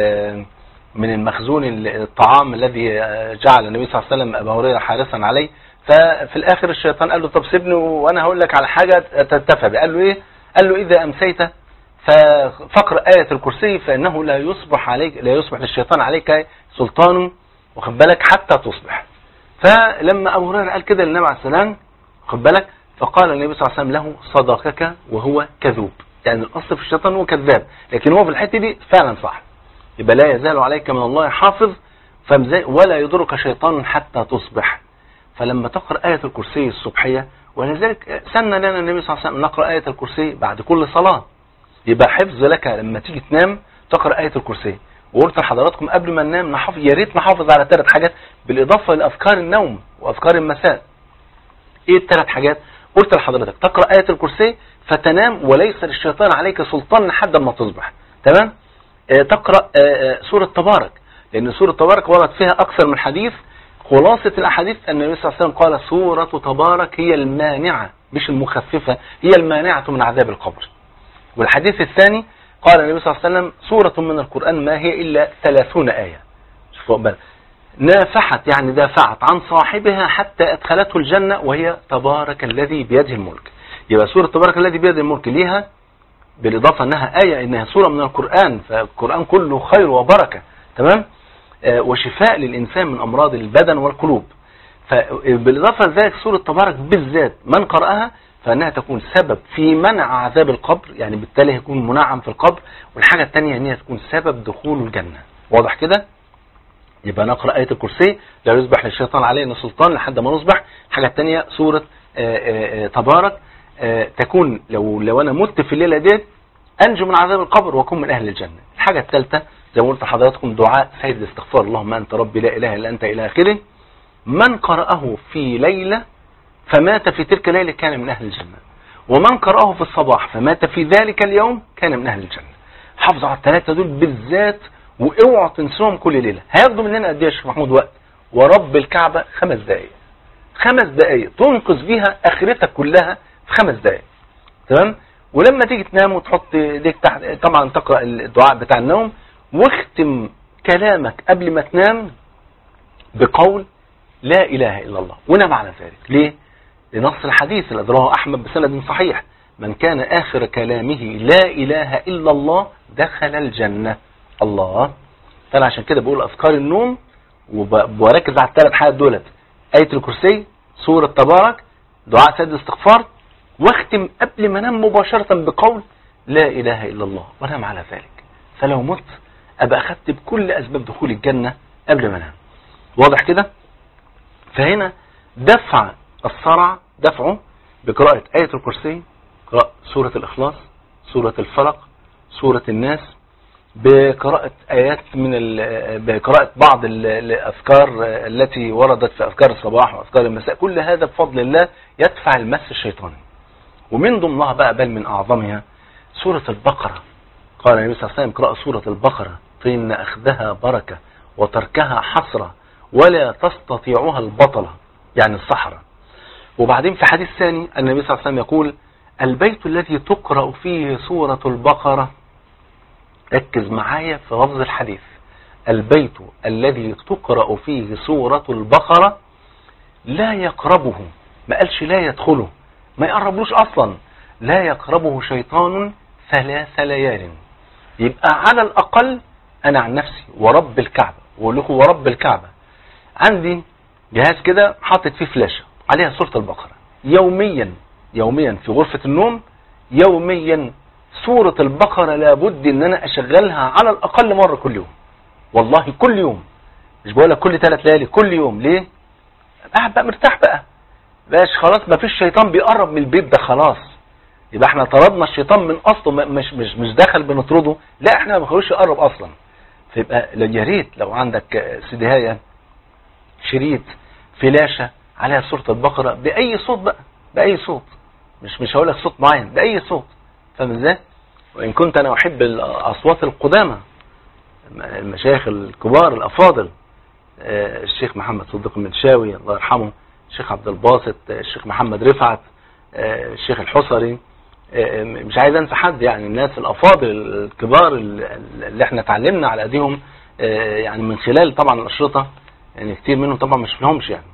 من المخزون الطعام الذي جعل النبي صلى الله عليه وسلم أبا هريرة حارسا عليه ففي الآخر الشيطان قال له طب سيبني وأنا هقول لك على حاجة تتفى قال له إيه قال له إذا أمسيت ففقر آية الكرسي فإنه لا يصبح عليك لا يصبح للشيطان عليك سلطان واخد بالك حتى تصبح فلما أبو هريرة قال كده للنبي عليه السلام واخد بالك فقال النبي صلى الله عليه وسلم له صدقك وهو كذوب يعني الأصل في الشيطان هو كذاب لكن هو في الحتة دي فعلا صح يبقى لا يزال عليك من الله حافظ ولا يضرك شيطان حتى تصبح فلما تقرأ آية الكرسي الصبحية ولذلك سن لنا النبي صلى الله عليه وسلم نقرأ آية الكرسي بعد كل صلاة يبقى حفظ لك لما تيجي تنام تقرأ آية الكرسي وقلت لحضراتكم قبل ما ننام نحافظ يا ريت نحافظ على ثلاث حاجات بالإضافة لأفكار النوم وأفكار المساء إيه الثلاث حاجات قلت لحضرتك تقرأ آية الكرسي فتنام وليس للشيطان عليك سلطان لحد ما تصبح تمام آه تقرأ آه سورة تبارك لأن سورة تبارك ورد فيها أكثر من حديث خلاصة الأحاديث أن النبي صلى الله عليه وسلم قال سورة تبارك هي المانعة مش المخففة هي المانعة من عذاب القبر والحديث الثاني قال النبي صلى الله عليه وسلم سورة من القرآن ما هي إلا ثلاثون آية شوفوا بل نافحت يعني دافعت عن صاحبها حتى أدخلته الجنة وهي تبارك الذي بيده الملك يبقى سورة تبارك الذي بيده الملك ليها بالإضافة أنها آية إنها سورة من القرآن فالقرآن كله خير وبركة تمام آه وشفاء للإنسان من أمراض البدن والقلوب فبالإضافة لذلك سورة تبارك بالذات من قرأها فانها تكون سبب في منع عذاب القبر يعني بالتالي هيكون منعم في القبر والحاجة الثانية ان هي تكون سبب دخول الجنة واضح كده يبقى نقرأ آية الكرسي لا يصبح للشيطان علينا سلطان لحد ما نصبح الحاجة الثانية سورة آآ آآ تبارك آآ تكون لو لو انا مت في الليلة ديت انجو من عذاب القبر واكون من اهل الجنة الحاجة الثالثة زي ما قلت لحضراتكم دعاء سيد الاستغفار اللهم انت ربي لا اله الا انت الى اخره من قرأه في ليلة فمات في تلك الليلة كان من أهل الجنة ومن قرأه في الصباح فمات في ذلك اليوم كان من أهل الجنة حافظوا على الثلاثة دول بالذات واوعوا تنسوهم كل ليلة هياخدوا مننا قد ايه يا شيخ محمود وقت ورب الكعبة خمس دقائق خمس دقائق تنقذ بيها اخرتك كلها في خمس دقائق تمام ولما تيجي تنام وتحط ايديك تحت طبعا تقرأ الدعاء بتاع النوم واختم كلامك قبل ما تنام بقول لا اله الا الله ونام على ذلك ليه لنص الحديث الذي رواه أحمد بسند صحيح من كان آخر كلامه لا إله إلا الله دخل الجنة الله فأنا عشان كده بقول أذكار النوم وبركز على الثلاث حاجات دولت آية الكرسي سورة تبارك دعاء سيد الاستغفار واختم قبل ما انام مباشرة بقول لا إله إلا الله وانام على ذلك فلو مت أبقى أخدت بكل أسباب دخول الجنة قبل ما انام واضح كده فهنا دفع الصرع دفعه بقراءة آية الكرسي قراءة سورة الإخلاص سورة الفلق سورة الناس بقراءة آيات من ال- بقراءة بعض ال- الأذكار التي وردت في أذكار الصباح وأذكار المساء كل هذا بفضل الله يدفع المس الشيطاني ومن ضمنها بقى بل من أعظمها سورة البقرة قال النبي صلى الله عليه وسلم اقرأ سورة البقرة فإن أخذها بركة وتركها حسرة ولا تستطيعها البطلة يعني الصحراء وبعدين في حديث ثاني النبي صلى الله عليه وسلم يقول البيت الذي تقرأ فيه سورة البقرة ركز معايا في لفظ الحديث البيت الذي تقرأ فيه سورة البقرة لا يقربه ما قالش لا يدخله ما يقربلوش أصلا لا يقربه شيطان ثلاث ليال يبقى على الأقل أنا عن نفسي ورب الكعبة وأقول لكم ورب الكعبة عندي جهاز كده حاطط فيه فلاشة عليها سورة البقرة يوميا يوميا في غرفة النوم يوميا سورة البقرة لابد ان انا اشغلها على الاقل مرة كل يوم والله كل يوم مش بقول لك كل ثلاث ليالي كل يوم ليه قاعد بقى مرتاح بقى باش خلاص ما فيش شيطان بيقرب من البيت ده خلاص يبقى احنا طردنا الشيطان من اصله ما- مش مش مش دخل بنطرده لا احنا ما بنخلوش يقرب اصلا فيبقى يا ريت لو عندك سدهايه شريط فلاشة عليها سورة البقرة بأي صوت بقى بأي صوت مش مش هقول لك صوت معين بأي صوت فاهم ازاي؟ وإن كنت أنا أحب الأصوات القدامى المشايخ الكبار الأفاضل آه، الشيخ محمد صديق المنشاوي الله يرحمه الشيخ عبد الباسط آه، الشيخ محمد رفعت آه، الشيخ الحصري آه، مش عايز انسى حد يعني الناس الافاضل الكبار اللي احنا اتعلمنا على ايديهم آه، يعني من خلال طبعا الاشرطه يعني كتير منهم طبعا مش فيهمش يعني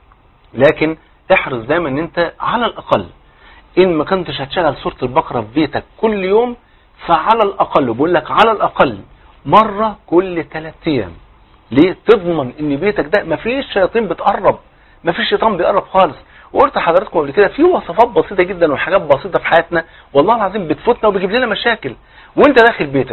لكن احرص دايما ان انت على الاقل ان ما كنتش هتشغل سوره البقره في بيتك كل يوم فعلى الاقل بقول لك على الاقل مره كل ثلاث ايام ليه تضمن ان بيتك ده ما فيش شياطين بتقرب ما فيش شيطان بيقرب خالص وقلت لحضراتكم قبل كده في وصفات بسيطه جدا وحاجات بسيطه في حياتنا والله العظيم بتفوتنا وبتجيب لنا مشاكل وانت داخل بيتك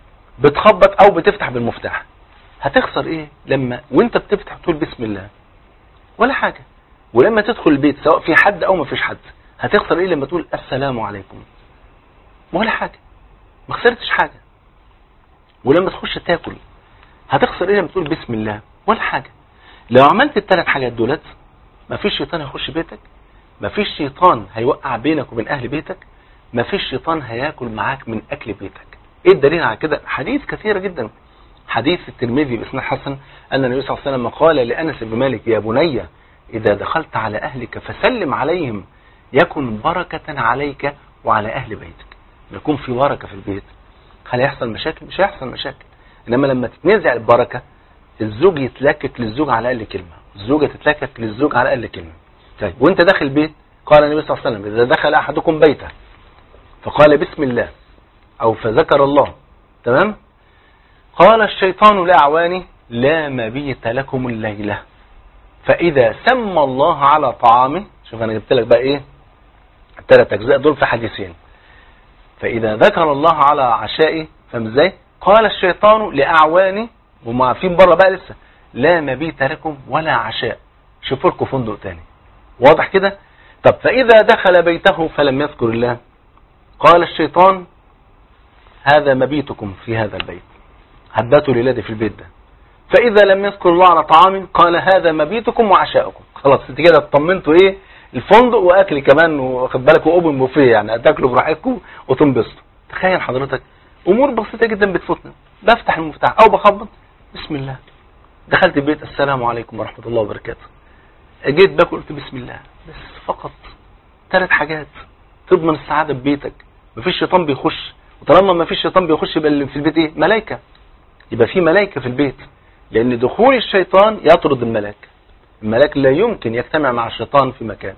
بتخبط او بتفتح بالمفتاح هتخسر ايه لما وانت بتفتح تقول بسم الله ولا حاجه ولما تدخل البيت سواء في حد او ما فيش حد هتخسر ايه لما تقول السلام عليكم ولا حاجه ما خسرتش حاجه ولما تخش تاكل هتخسر ايه لما تقول بسم الله ولا حاجه لو عملت الثلاث حاجات دولت مفيش شيطان هيخش بيتك مفيش شيطان هيوقع بينك وبين اهل بيتك مفيش شيطان هياكل معاك من اكل بيتك ايه الدليل على كده حديث كثيره جدا حديث الترمذي باسناد حسن ان النبي صلى الله عليه وسلم قال لانس بن مالك يا بني اذا دخلت على اهلك فسلم عليهم يكن بركه عليك وعلى اهل بيتك يكون في بركه في البيت هل يحصل مشاكل مش هيحصل مشاكل انما لما تتنزع البركه الزوج يتلكك للزوج على اقل كلمه الزوجه تتلكك للزوج على اقل كلمه طيب وانت داخل بيت قال النبي صلى الله عليه وسلم اذا دخل احدكم بيته فقال بسم الله او فذكر الله تمام قال الشيطان لاعوانه لا مبيت لكم الليله فاذا سمى الله على طعامه شوف انا جبت لك بقى ايه الثلاث اجزاء دول في حديثين فاذا ذكر الله على عشائه فاهم ازاي قال الشيطان لاعوانه وهم عارفين بره بقى لسه لا مبيت لكم ولا عشاء شوفوا لكم فندق تاني واضح كده طب فاذا دخل بيته فلم يذكر الله قال الشيطان هذا مبيتكم في هذا البيت هبتوا ليلتي في البيت ده فاذا لم يذكر الله على طعام قال هذا مبيتكم وعشاؤكم خلاص انت كده اطمنتوا ايه الفندق واكل كمان واخد بالك واوبن بوفيه يعني هتاكلوا براحتكم وتنبسطوا تخيل حضرتك امور بسيطه جدا بتفوتنا بفتح المفتاح او بخبط بسم الله دخلت البيت السلام عليكم ورحمه الله وبركاته جيت باكل قلت بسم الله بس فقط ثلاث حاجات تضمن السعاده في بيتك مفيش شيطان بيخش وطالما ما فيش شيطان بيخش يبقى اللي في البيت ايه ملائكه يبقى في ملائكه في البيت لان دخول الشيطان يطرد الملاك الملاك لا يمكن يجتمع مع الشيطان في مكان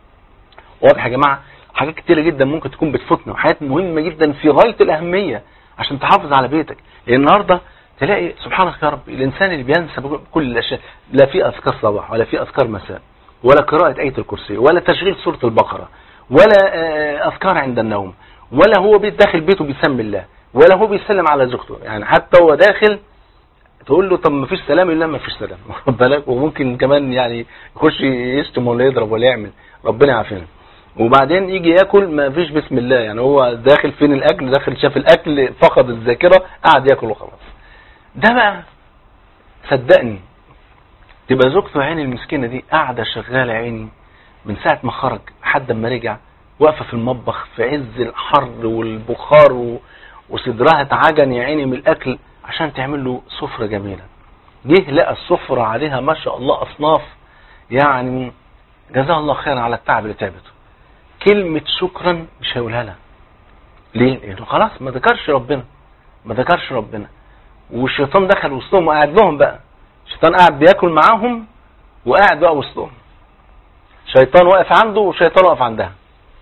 واضح يا جماعه حاجات كتيره جدا ممكن تكون بتفوتنا وحاجات مهمه جدا في غايه الاهميه عشان تحافظ على بيتك لان النهارده تلاقي سبحانك يا رب الانسان اللي بينسى كل الاشياء لا في اذكار صباح ولا في اذكار مساء ولا قراءه ايه الكرسي ولا تشغيل سوره البقره ولا آه، اذكار عند النوم ولا هو بيت داخل بيته بيسمي الله ولا هو بيسلم على زوجته يعني حتى هو داخل تقول له طب ما فيش سلام الا ما فيش سلام واخد بالك وممكن كمان يعني يخش يشتم ولا يضرب ولا يعمل ربنا يعافينا وبعدين يجي ياكل ما فيش بسم الله يعني هو داخل فين الاكل داخل شاف الاكل فقد الذاكره قعد ياكل وخلاص ده بقى صدقني تبقى زوجته عيني المسكينه دي قاعده شغاله عيني من ساعه ما خرج لحد ما رجع واقفه في المطبخ في عز الحر والبخار و... وصدرها اتعجن يا عيني من الاكل عشان تعمل له سفره جميله جه لقى السفره عليها ما شاء الله اصناف يعني جزاها الله خيرا على التعب اللي تعبته كلمة شكرا مش هيقولها لها ليه؟ لأنه خلاص ما ذكرش ربنا ما ذكرش ربنا والشيطان دخل وسطهم وقعد لهم بقى الشيطان قاعد بياكل معاهم وقاعد بقى وسطهم شيطان واقف عنده وشيطان واقف عندها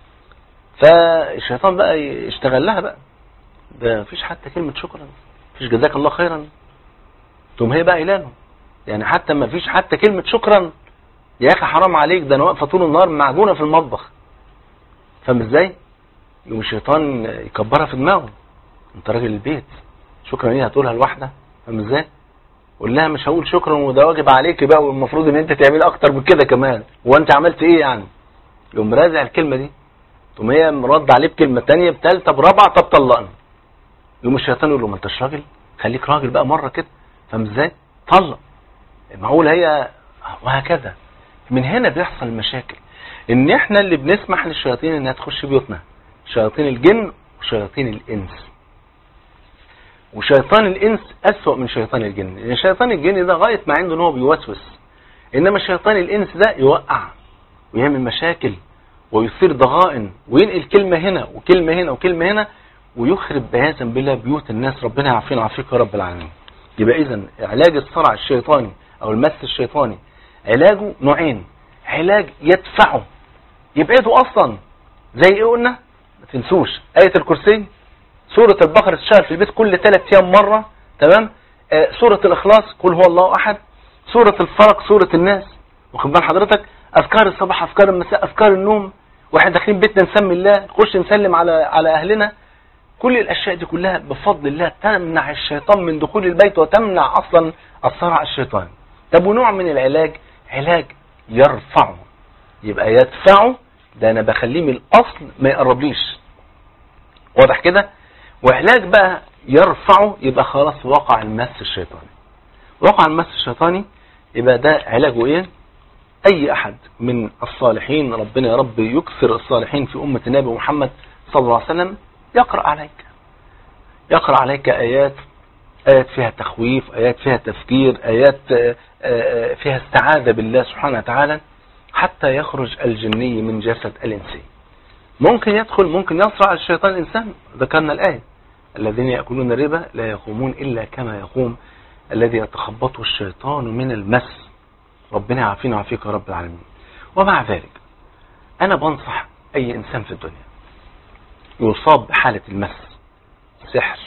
فالشيطان بقى يشتغل لها بقى ده مفيش حتى كلمة شكرا مفيش جزاك الله خيرا تقوم هي بقى إلهه يعني حتى ما فيش حتى كلمة شكرا يا أخي حرام عليك ده أنا واقفة طول النهار معجونة في المطبخ فاهم ازاي؟ يقوم الشيطان يكبرها في دماغه انت راجل البيت شكرا ايه هتقولها لوحدة فاهم ازاي؟ قول لها مش هقول شكرا وده واجب عليك بقى والمفروض ان انت تعملي اكتر من كده كمان هو انت عملت ايه يعني؟ يقوم رازع الكلمة دي تقوم هي مرد عليه بكلمة تانية بتالتة برابعة طب طلقني يقوم الشيطان يقول له ما انتش راجل خليك راجل بقى مرة كده فاهم ازاي؟ طلق معقول هي وهكذا من هنا بيحصل المشاكل ان احنا اللي بنسمح للشياطين انها تخش بيوتنا شياطين الجن وشياطين الانس وشيطان الانس اسوأ من شيطان الجن لان شيطان الجن ده غاية ما عنده ان هو بيوسوس انما شيطان الانس ده يوقع ويعمل مشاكل ويثير ضغائن وينقل كلمة هنا وكلمة هنا وكلمة هنا ويخرب عياذا بالله بيوت الناس ربنا يعافينا ويعافيك يا رب العالمين يبقى اذا علاج الصرع الشيطاني او المس الشيطاني علاجه نوعين علاج يدفعه يبعده اصلا زي ايه قلنا ما تنسوش آية الكرسي سورة البقرة تشتغل في البيت كل ثلاث ايام مرة تمام آه سورة الاخلاص قل هو الله احد سورة الفلق سورة الناس واخد بال حضرتك اذكار الصباح اذكار المساء اذكار النوم واحنا داخلين بيتنا نسمي الله نخش نسلم على على اهلنا كل الاشياء دي كلها بفضل الله تمنع الشيطان من دخول البيت وتمنع اصلا الصرع الشيطاني طب ونوع من العلاج علاج يرفعه يبقى يدفعه ده انا بخليه من الاصل ما يقربليش واضح كده وعلاج بقى يرفعه يبقى خلاص وقع المس الشيطاني وقع المس الشيطاني يبقى ده علاجه ايه اي احد من الصالحين ربنا يا رب يكثر الصالحين في امة النبي محمد صلى الله عليه وسلم يقرأ عليك يقرأ عليك ايات آيات فيها تخويف آيات فيها تفكير آيات فيها استعاذة بالله سبحانه وتعالى حتى يخرج الجني من جسد الإنسي ممكن يدخل ممكن يصرع الشيطان الإنسان ذكرنا الآية الذين يأكلون الربا لا يقومون إلا كما يقوم الذي يتخبطه الشيطان من المس ربنا يعافينا ويعافيك يا رب العالمين ومع ذلك أنا بنصح أي إنسان في الدنيا يصاب بحالة المس سحر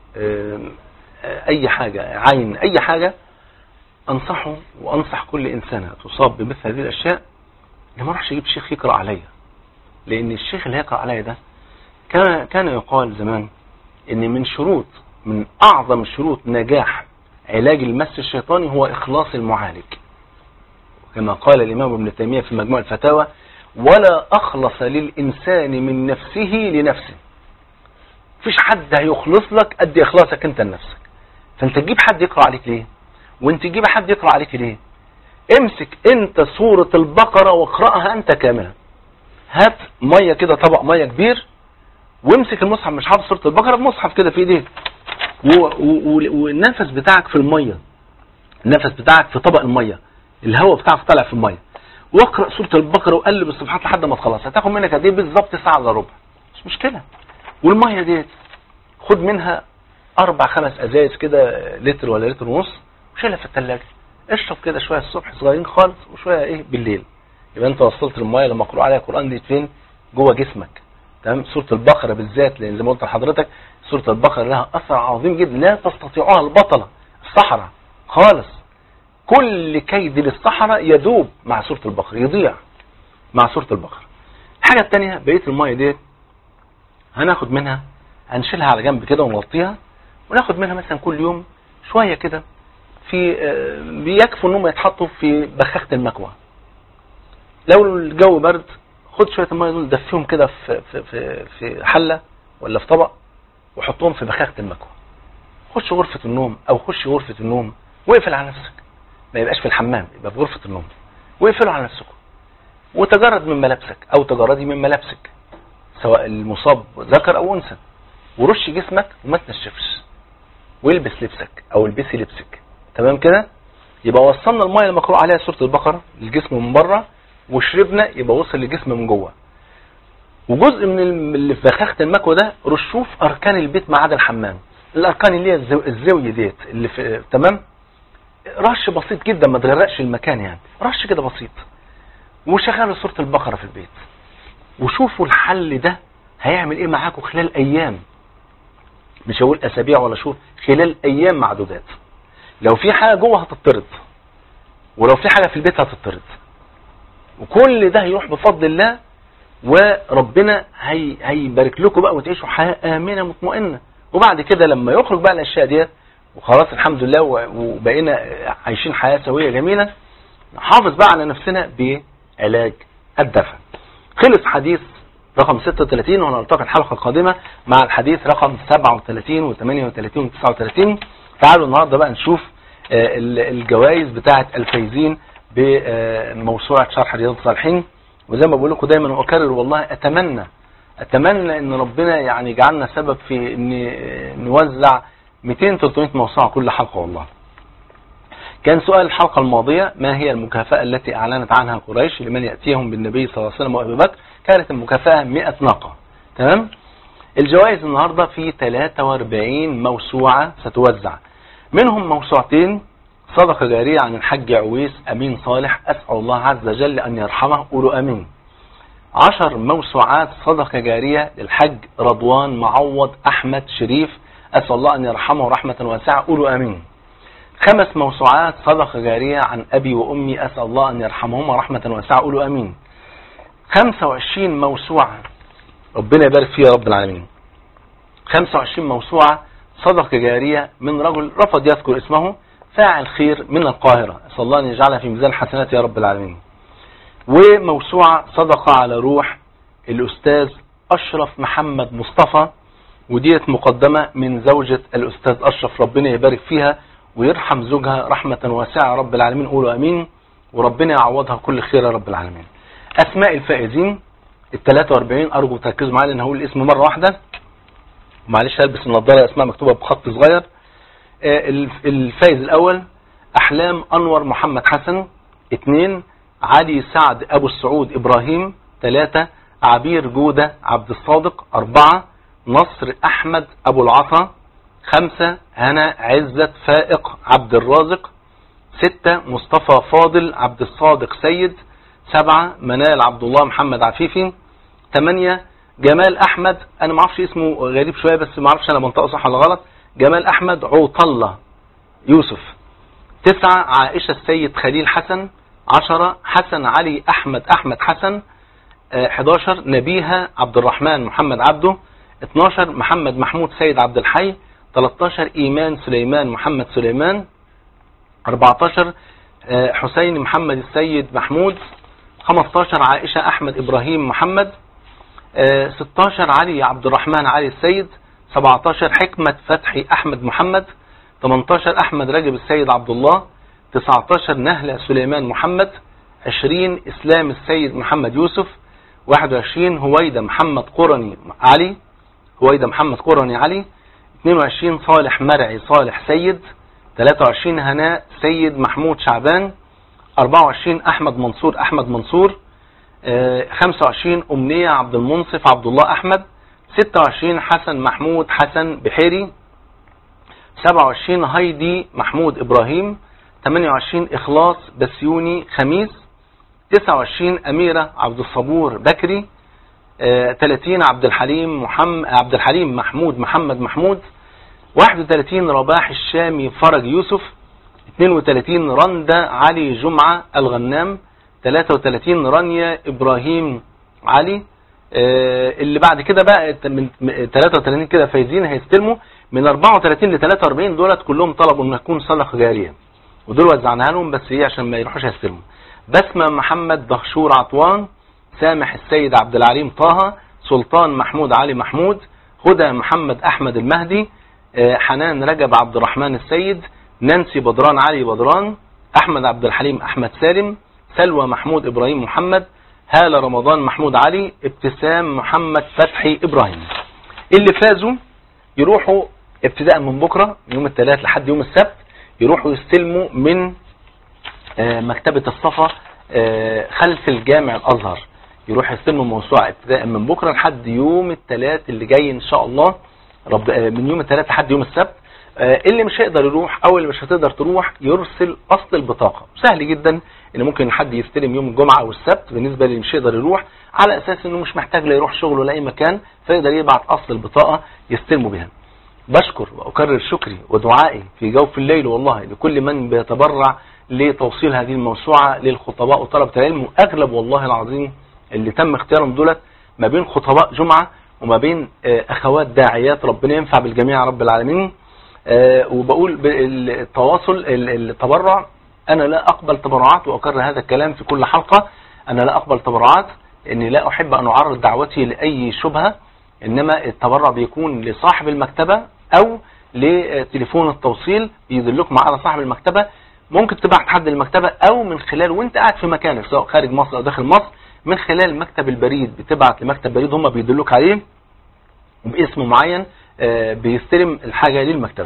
اي حاجة عين اي حاجة انصحه وانصح كل انسانة تصاب بمثل هذه الاشياء ان ما اروحش اجيب شيخ يقرأ عليا لان الشيخ اللي هيقرأ عليا ده كان كان يقال زمان ان من شروط من اعظم شروط نجاح علاج المس الشيطاني هو اخلاص المعالج كما قال الامام ابن تيمية في مجموع الفتاوى ولا اخلص للانسان من نفسه لنفسه مفيش حد هيخلص لك قد اخلاصك انت لنفسك فانت تجيب حد يقرأ عليك ليه وانت تجيب حد يقرأ عليك ليه امسك انت سورة البقرة واقرأها انت كاملة هات مية كده طبق مية كبير وامسك المصحف مش حافظ سورة البقرة بمصحف كده في ايديك والنفس بتاعك في المية النفس بتاعك في طبق المية الهواء بتاعك طالع في المية واقرأ سورة البقرة وقلب الصفحات لحد ما تخلص هتاخد منك قد ايه بالظبط ساعة الا ربع مش مشكلة والمية ديت خد منها اربع خمس ازايز كده لتر ولا لتر ونص وشيلها في الثلاجة اشرب كده شوية الصبح صغيرين خالص وشوية ايه بالليل يبقى انت وصلت المية لما قرأ عليها القرآن دي فين جوه جسمك تمام سورة البقرة بالذات لان زي ما قلت لحضرتك سورة البقرة لها اثر عظيم جدا لا تستطيعها البطلة الصحراء خالص كل كيد للصحراء يذوب مع سورة البقرة يضيع مع سورة البقرة الحاجة الثانية بقية المية ديت هناخد منها هنشيلها على جنب كده ونغطيها وناخد منها مثلا كل يوم شوية كده في بيكفوا انهم يتحطوا في بخاخة المكوى لو الجو برد خد شويه الميه دول دفيهم كده في في في في حله ولا في طبق وحطهم في بخاخه المكوى خش غرفه النوم او خش غرفه النوم واقفل على نفسك ما يبقاش في الحمام يبقى في غرفه النوم واقفلوا على نفسكم وتجرد من ملابسك او تجردي من ملابسك سواء المصاب ذكر او انثى ورش جسمك وما تنشفش والبس لبسك او البسي لبسك تمام كده يبقى وصلنا الميه المقروء عليها سوره البقره للجسم من بره وشربنا يبقى وصل للجسم من جوه وجزء من اللي في بخاخه المكوى ده رشوف اركان البيت ما عدا الحمام الاركان اللي هي الزو... الزاويه ديت اللي في تمام رش بسيط جدا ما تغرقش المكان يعني رش كده بسيط وشغلوا سوره البقره في البيت وشوفوا الحل ده هيعمل ايه معاكم خلال ايام مش هقول اسابيع ولا شهور خلال ايام معدودات لو في حاجه جوه هتطرد ولو في حاجه في البيت هتطرد وكل ده هيروح بفضل الله وربنا هي هيبارك لكم بقى وتعيشوا حياه امنه مطمئنه وبعد كده لما يخرج بقى الاشياء ديت وخلاص الحمد لله وبقينا عايشين حياه سويه جميله نحافظ بقى على نفسنا بعلاج الدفن خلص حديث رقم 36 ونلتقي الحلقة القادمة مع الحديث رقم 37 و 38 و 39 تعالوا النهاردة بقى نشوف الجوائز بتاعة الفايزين بموسوعة شرح رياض الصالحين وزي ما بقول لكم دايما واكرر والله اتمنى اتمنى ان ربنا يعني يجعلنا سبب في ان نوزع 200 300 موسوعة كل حلقة والله كان سؤال الحلقة الماضية ما هي المكافأة التي أعلنت عنها قريش لمن يأتيهم بالنبي صلى الله عليه وسلم وأبي بكر كانت المكافأة 100 ناقة تمام الجوائز النهاردة في 43 موسوعة ستوزع منهم موسوعتين صدقة جارية عن الحج عويس أمين صالح أسأل الله عز وجل أن يرحمه قولوا أمين عشر موسوعات صدقة جارية للحج رضوان معوض أحمد شريف أسأل الله أن يرحمه رحمة واسعة قولوا أمين خمس موسوعات صدقة جارية عن أبي وأمي أسأل الله أن يرحمهما رحمة واسعة قولوا أمين 25 موسوعة ربنا يبارك فيها رب العالمين 25 موسوعة صدقة جارية من رجل رفض يذكر اسمه فاعل خير من القاهرة أسأل الله أن يجعلها في ميزان الحسنات يا رب العالمين وموسوعة صدقة على روح الأستاذ أشرف محمد مصطفى وديت مقدمة من زوجة الأستاذ أشرف ربنا يبارك فيها ويرحم زوجها رحمة واسعة رب العالمين قولوا أمين وربنا يعوضها كل خير يا رب العالمين أسماء الفائزين ال 43 أرجو تركزوا معايا لأن هقول الاسم مرة واحدة معلش هلبس النضارة أسماء مكتوبة بخط صغير الفائز الأول أحلام أنور محمد حسن اثنين علي سعد أبو السعود إبراهيم ثلاثة عبير جودة عبد الصادق أربعة نصر أحمد أبو العطا خمسة هنا عزت فائق عبد الرازق ستة مصطفى فاضل عبد الصادق سيد سبعة منال عبد الله محمد عفيفي ثمانية جمال أحمد أنا ما اعرفش اسمه غريب شوية بس ما اعرفش أنا بنطقه صح ولا غلط جمال أحمد عوطلة يوسف تسعة عائشة السيد خليل حسن عشرة حسن علي أحمد أحمد حسن 11 نبيها عبد الرحمن محمد عبده 12 محمد محمود سيد عبد الحي 13 إيمان سليمان محمد سليمان 14 حسين محمد السيد محمود 15 عائشة أحمد إبراهيم محمد 16 علي عبد الرحمن علي السيد 17 حكمة فتحي أحمد محمد 18 أحمد رجب السيد عبد الله 19 نهلة سليمان محمد 20 إسلام السيد محمد يوسف 21 هويدا محمد قرني علي هويدا محمد قرني علي 22 صالح مرعي صالح سيد 23 هناء سيد محمود شعبان 24 أحمد منصور أحمد منصور 25 أمنية عبد المنصف عبد الله أحمد 26 حسن محمود حسن بحيري 27 هايدي محمود إبراهيم 28 إخلاص بسيوني خميس 29 أميرة عبد الصبور بكري 30 عبد الحليم محمد عبد الحليم محمود محمد محمود 31 رباح الشامي فرج يوسف 32 رندا علي جمعة الغنام 33 رانيا إبراهيم علي اللي بعد كده بقى من 33 كده فايزين هيستلموا من 34 ل 43 دولت كلهم طلبوا ان تكون صدقه جاريه ودول وزعناها لهم بس ايه عشان ما يروحوش يستلموا بسمه محمد دهشور عطوان سامح السيد عبد العليم طه سلطان محمود علي محمود هدى محمد أحمد المهدي آه، حنان رجب عبد الرحمن السيد نانسي بدران علي بدران أحمد عبد الحليم أحمد سالم سلوى محمود إبراهيم محمد هالة رمضان محمود علي ابتسام محمد فتحي إبراهيم اللي فازوا يروحوا ابتداء من بكرة يوم الثلاث لحد يوم السبت يروحوا يستلموا من آه، مكتبة الصفا آه، خلف الجامع الأزهر يروح يستلموا الموسوعة ابتداء من بكرة لحد يوم الثلاث اللي جاي إن شاء الله رب آه، من يوم الثلاث لحد يوم السبت آه، اللي مش هيقدر يروح او اللي مش هتقدر تروح يرسل اصل البطاقة سهل جدا ان ممكن حد يستلم يوم الجمعة او السبت بالنسبة للي مش يقدر يروح على اساس انه مش محتاج لا يروح شغله لاي مكان فيقدر يبعت اصل البطاقة يستلموا بها بشكر واكرر شكري ودعائي في جوف الليل والله لكل من بيتبرع لتوصيل هذه الموسوعة للخطباء وطلبة العلم واغلب والله العظيم اللي تم اختيارهم دولت ما بين خطباء جمعة وما بين آه، اخوات داعيات ربنا ينفع بالجميع يا رب العالمين آه، وبقول بالتواصل ال- التبرع انا لا اقبل تبرعات واكرر هذا الكلام في كل حلقة انا لا اقبل تبرعات اني لا احب ان اعرض دعوتي لاي شبهة انما التبرع بيكون لصاحب المكتبة او لتليفون التوصيل يدلكم على صاحب المكتبة ممكن تبعت حد المكتبة او من خلال وانت قاعد في مكانك سواء خارج مصر او داخل مصر من خلال مكتب البريد بتبعت لمكتب بريد هم بيدلوك عليه باسم معين آه، بيستلم الحاجة للمكتبة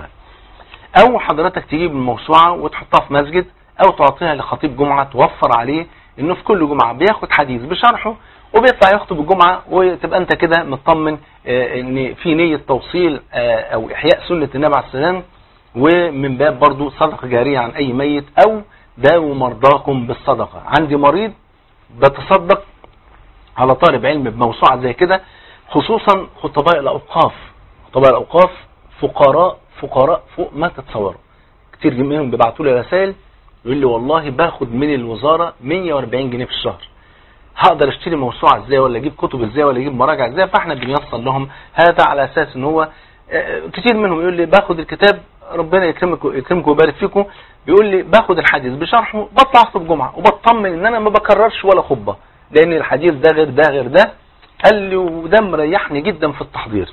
او حضرتك تجيب الموسوعة وتحطها في مسجد او تعطيها لخطيب جمعة توفر عليه انه في كل جمعة بياخد حديث بشرحه وبيطلع يخطب الجمعة وتبقى انت كده مطمن آه، ان في نية توصيل آه، او احياء سنة النبي عليه السلام ومن باب برضو صدقة جارية عن اي ميت او داووا مرضاكم بالصدقة عندي مريض بتصدق على طالب علم بموسوعة زي كده خصوصا خطباء الأوقاف خطباء الأوقاف فقراء فقراء فوق ما تتصوروا كتير منهم بيبعتوا لي رسائل يقول لي والله باخد من الوزارة 140 جنيه في الشهر هقدر اشتري موسوعة ازاي ولا اجيب كتب ازاي ولا اجيب مراجع ازاي فاحنا بنيصل لهم هذا على اساس ان هو آه، كتير منهم يقول لي باخد الكتاب ربنا يكرمكم يكرمكم ويبارك فيكم بيقول لي باخد الحديث بشرحه بطلع اخطب جمعة وبطمن ان انا ما بكررش ولا خطبة لان الحديث ده غير ده غير ده قال لي وده مريحني جدا في التحضير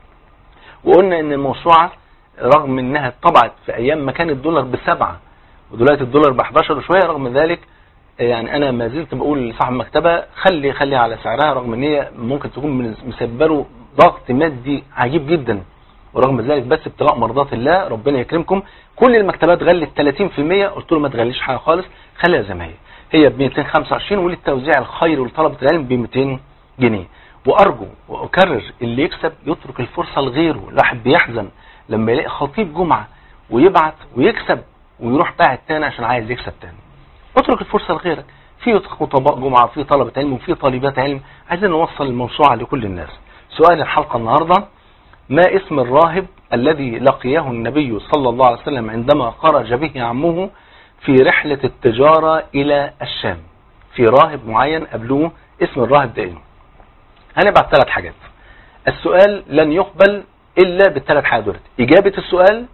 وقلنا ان الموسوعة رغم انها اتطبعت في ايام ما كان الدولار بسبعة ودلوقتي الدولار ب 11 وشوية رغم ذلك يعني انا ما زلت بقول لصاحب المكتبة خلي خلي على سعرها رغم ان هي ممكن تكون من- مسببه له ضغط مادي عجيب جدا ورغم ذلك بس ابتلاء مرضات الله ربنا يكرمكم كل المكتبات غلت 30% قلت له ما تغليش حاجه خالص خليها زي ما هي هي ب 225 وللتوزيع الخير ولطلبه العلم ب 200 جنيه وارجو واكرر اللي يكسب يترك الفرصه لغيره الواحد بيحزن لما يلاقي خطيب جمعه ويبعت ويكسب ويروح باعت تاني عشان عايز يكسب تاني اترك الفرصة لغيرك في خطباء جمعة في طلبة علم وفي طالبات علم عايزين نوصل الموسوعة لكل الناس سؤال الحلقة النهاردة ما اسم الراهب الذي لقيه النبي صلى الله عليه وسلم عندما خرج به عمه في رحلة التجارة إلى الشام في راهب معين قبلوه اسم الراهب ده ايه هنبعت ثلاث حاجات السؤال لن يقبل إلا بالثلاث حاجات دول إجابة السؤال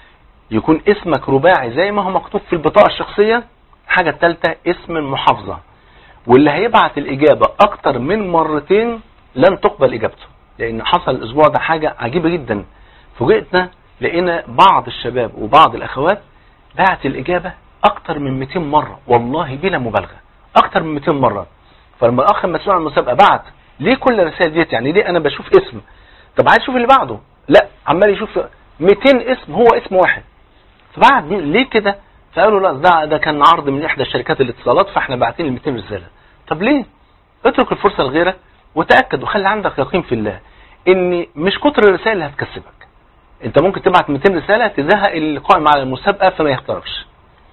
يكون اسمك رباعي زي ما هو مكتوب في البطاقة الشخصية الحاجة الثالثة اسم المحافظة واللي هيبعت الإجابة أكتر من مرتين لن تقبل إجابته لأن حصل الأسبوع ده حاجة عجيبة جدا فوجئتنا لقينا بعض الشباب وبعض الأخوات بعت الإجابة أكتر من 200 مرة والله بلا مبالغة أكتر من 200 مرة فلما الأخ المسؤول عن المسابقة بعت ليه كل الرسائل ديت يعني ليه أنا بشوف اسم طب عايز أشوف اللي بعده لا عمال يشوف 200 اسم هو اسم واحد فبعد ليه كده فقالوا لا ده ده كان عرض من احدى شركات الاتصالات فاحنا باعتين ال 200 رساله طب ليه اترك الفرصه لغيرك وتاكد وخلي عندك يقين في الله ان مش كتر الرسائل اللي هتكسبك انت ممكن تبعت 200 رساله تزهق القائم على المسابقه فما يختاركش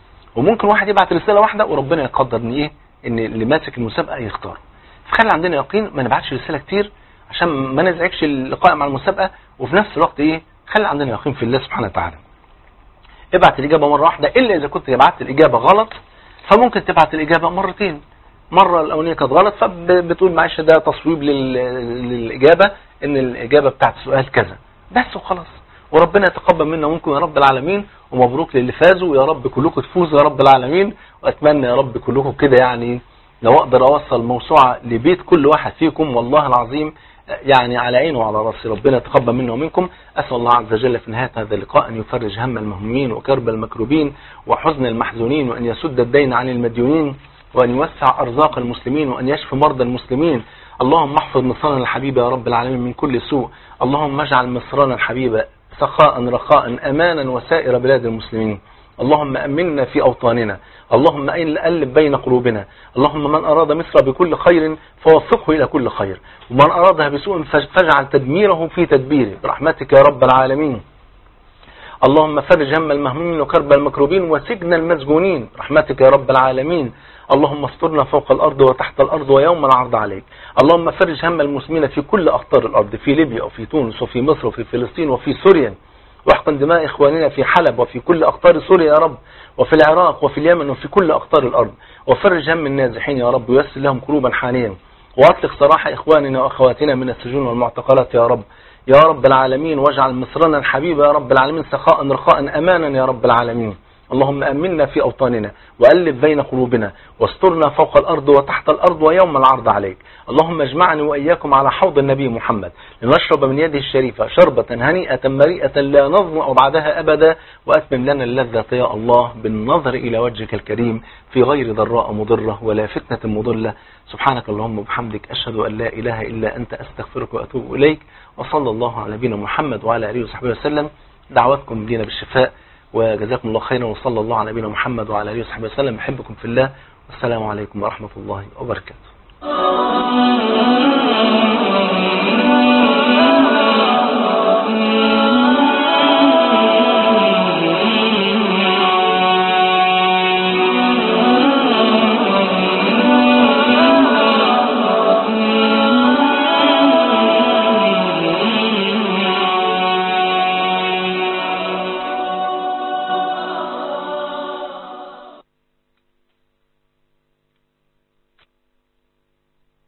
وممكن واحد يبعت رساله واحده وربنا يقدر ان ايه ان اللي ماسك المسابقه يختار فخلي عندنا يقين ما نبعتش رساله كتير عشان ما نزعجش القائم على المسابقه وفي نفس الوقت ايه خلي عندنا يقين في الله سبحانه وتعالى ابعت الإجابة مرة واحدة إلا إذا كنت بعت الإجابة غلط فممكن تبعت الإجابة مرتين مرة الأولانية كانت غلط فبتقول معلش ده تصويب لل... للإجابة إن الإجابة بتاعت السؤال كذا بس وخلاص وربنا يتقبل منا ومنكم يا رب العالمين ومبروك للي فازوا ويا رب كلكم تفوزوا يا رب العالمين وأتمنى يا رب كلكم كده يعني لو اقدر اوصل موسوعة لبيت كل واحد فيكم والله العظيم يعني على عينه وعلى راسي ربنا يتقبل منا ومنكم أسأل الله عز وجل في نهاية هذا اللقاء أن يفرج هم المهمين وكرب المكروبين وحزن المحزونين وأن يسد الدين عن المديونين وأن يوسع أرزاق المسلمين وأن يشفي مرضى المسلمين اللهم احفظ مصرنا الحبيبة يا رب العالمين من كل سوء اللهم اجعل مصرنا الحبيبة سخاء رخاء أمانا وسائر بلاد المسلمين اللهم أمنا في أوطاننا اللهم ألب بين قلوبنا اللهم من أراد مصر بكل خير فوفقه إلى كل خير ومن أرادها بسوء فاجعل تدميره في تدبيره برحمتك يا رب العالمين اللهم فرج هم المهمومين وكرب المكروبين وسجن المسجونين رحمتك يا رب العالمين اللهم استرنا فوق الأرض وتحت الأرض ويوم العرض عليك اللهم فرج هم المسلمين في كل أقطار الأرض في ليبيا وفي تونس وفي مصر وفي فلسطين وفي سوريا واحقن دماء إخواننا في حلب وفي كل أقطار سوريا يا رب وفي العراق وفي اليمن وفي كل أقطار الأرض وفرج هم النازحين يا رب ويسر لهم قلوبا حاليا وأطلق سراح إخواننا وأخواتنا من السجون والمعتقلات يا رب يا رب العالمين واجعل مصرنا الحبيبة يا رب العالمين سخاء رخاء أمانا يا رب العالمين اللهم أمنا في أوطاننا وألف بين قلوبنا واسترنا فوق الأرض وتحت الأرض ويوم العرض عليك اللهم اجمعني وإياكم على حوض النبي محمد لنشرب من يده الشريفة شربة هنيئة مريئة لا نظمأ بعدها أبدا وأتمم لنا اللذة يا الله بالنظر إلى وجهك الكريم في غير ضراء مضرة ولا فتنة مضلة سبحانك اللهم وبحمدك أشهد أن لا إله إلا أنت أستغفرك وأتوب إليك وصلى الله على نبينا محمد وعلى آله وصحبه وسلم دعواتكم لنا بالشفاء وجزاكم الله خيرا وصلى الله على نبينا محمد وعلى اله وصحبه وسلم احبكم في الله والسلام عليكم ورحمة الله وبركاته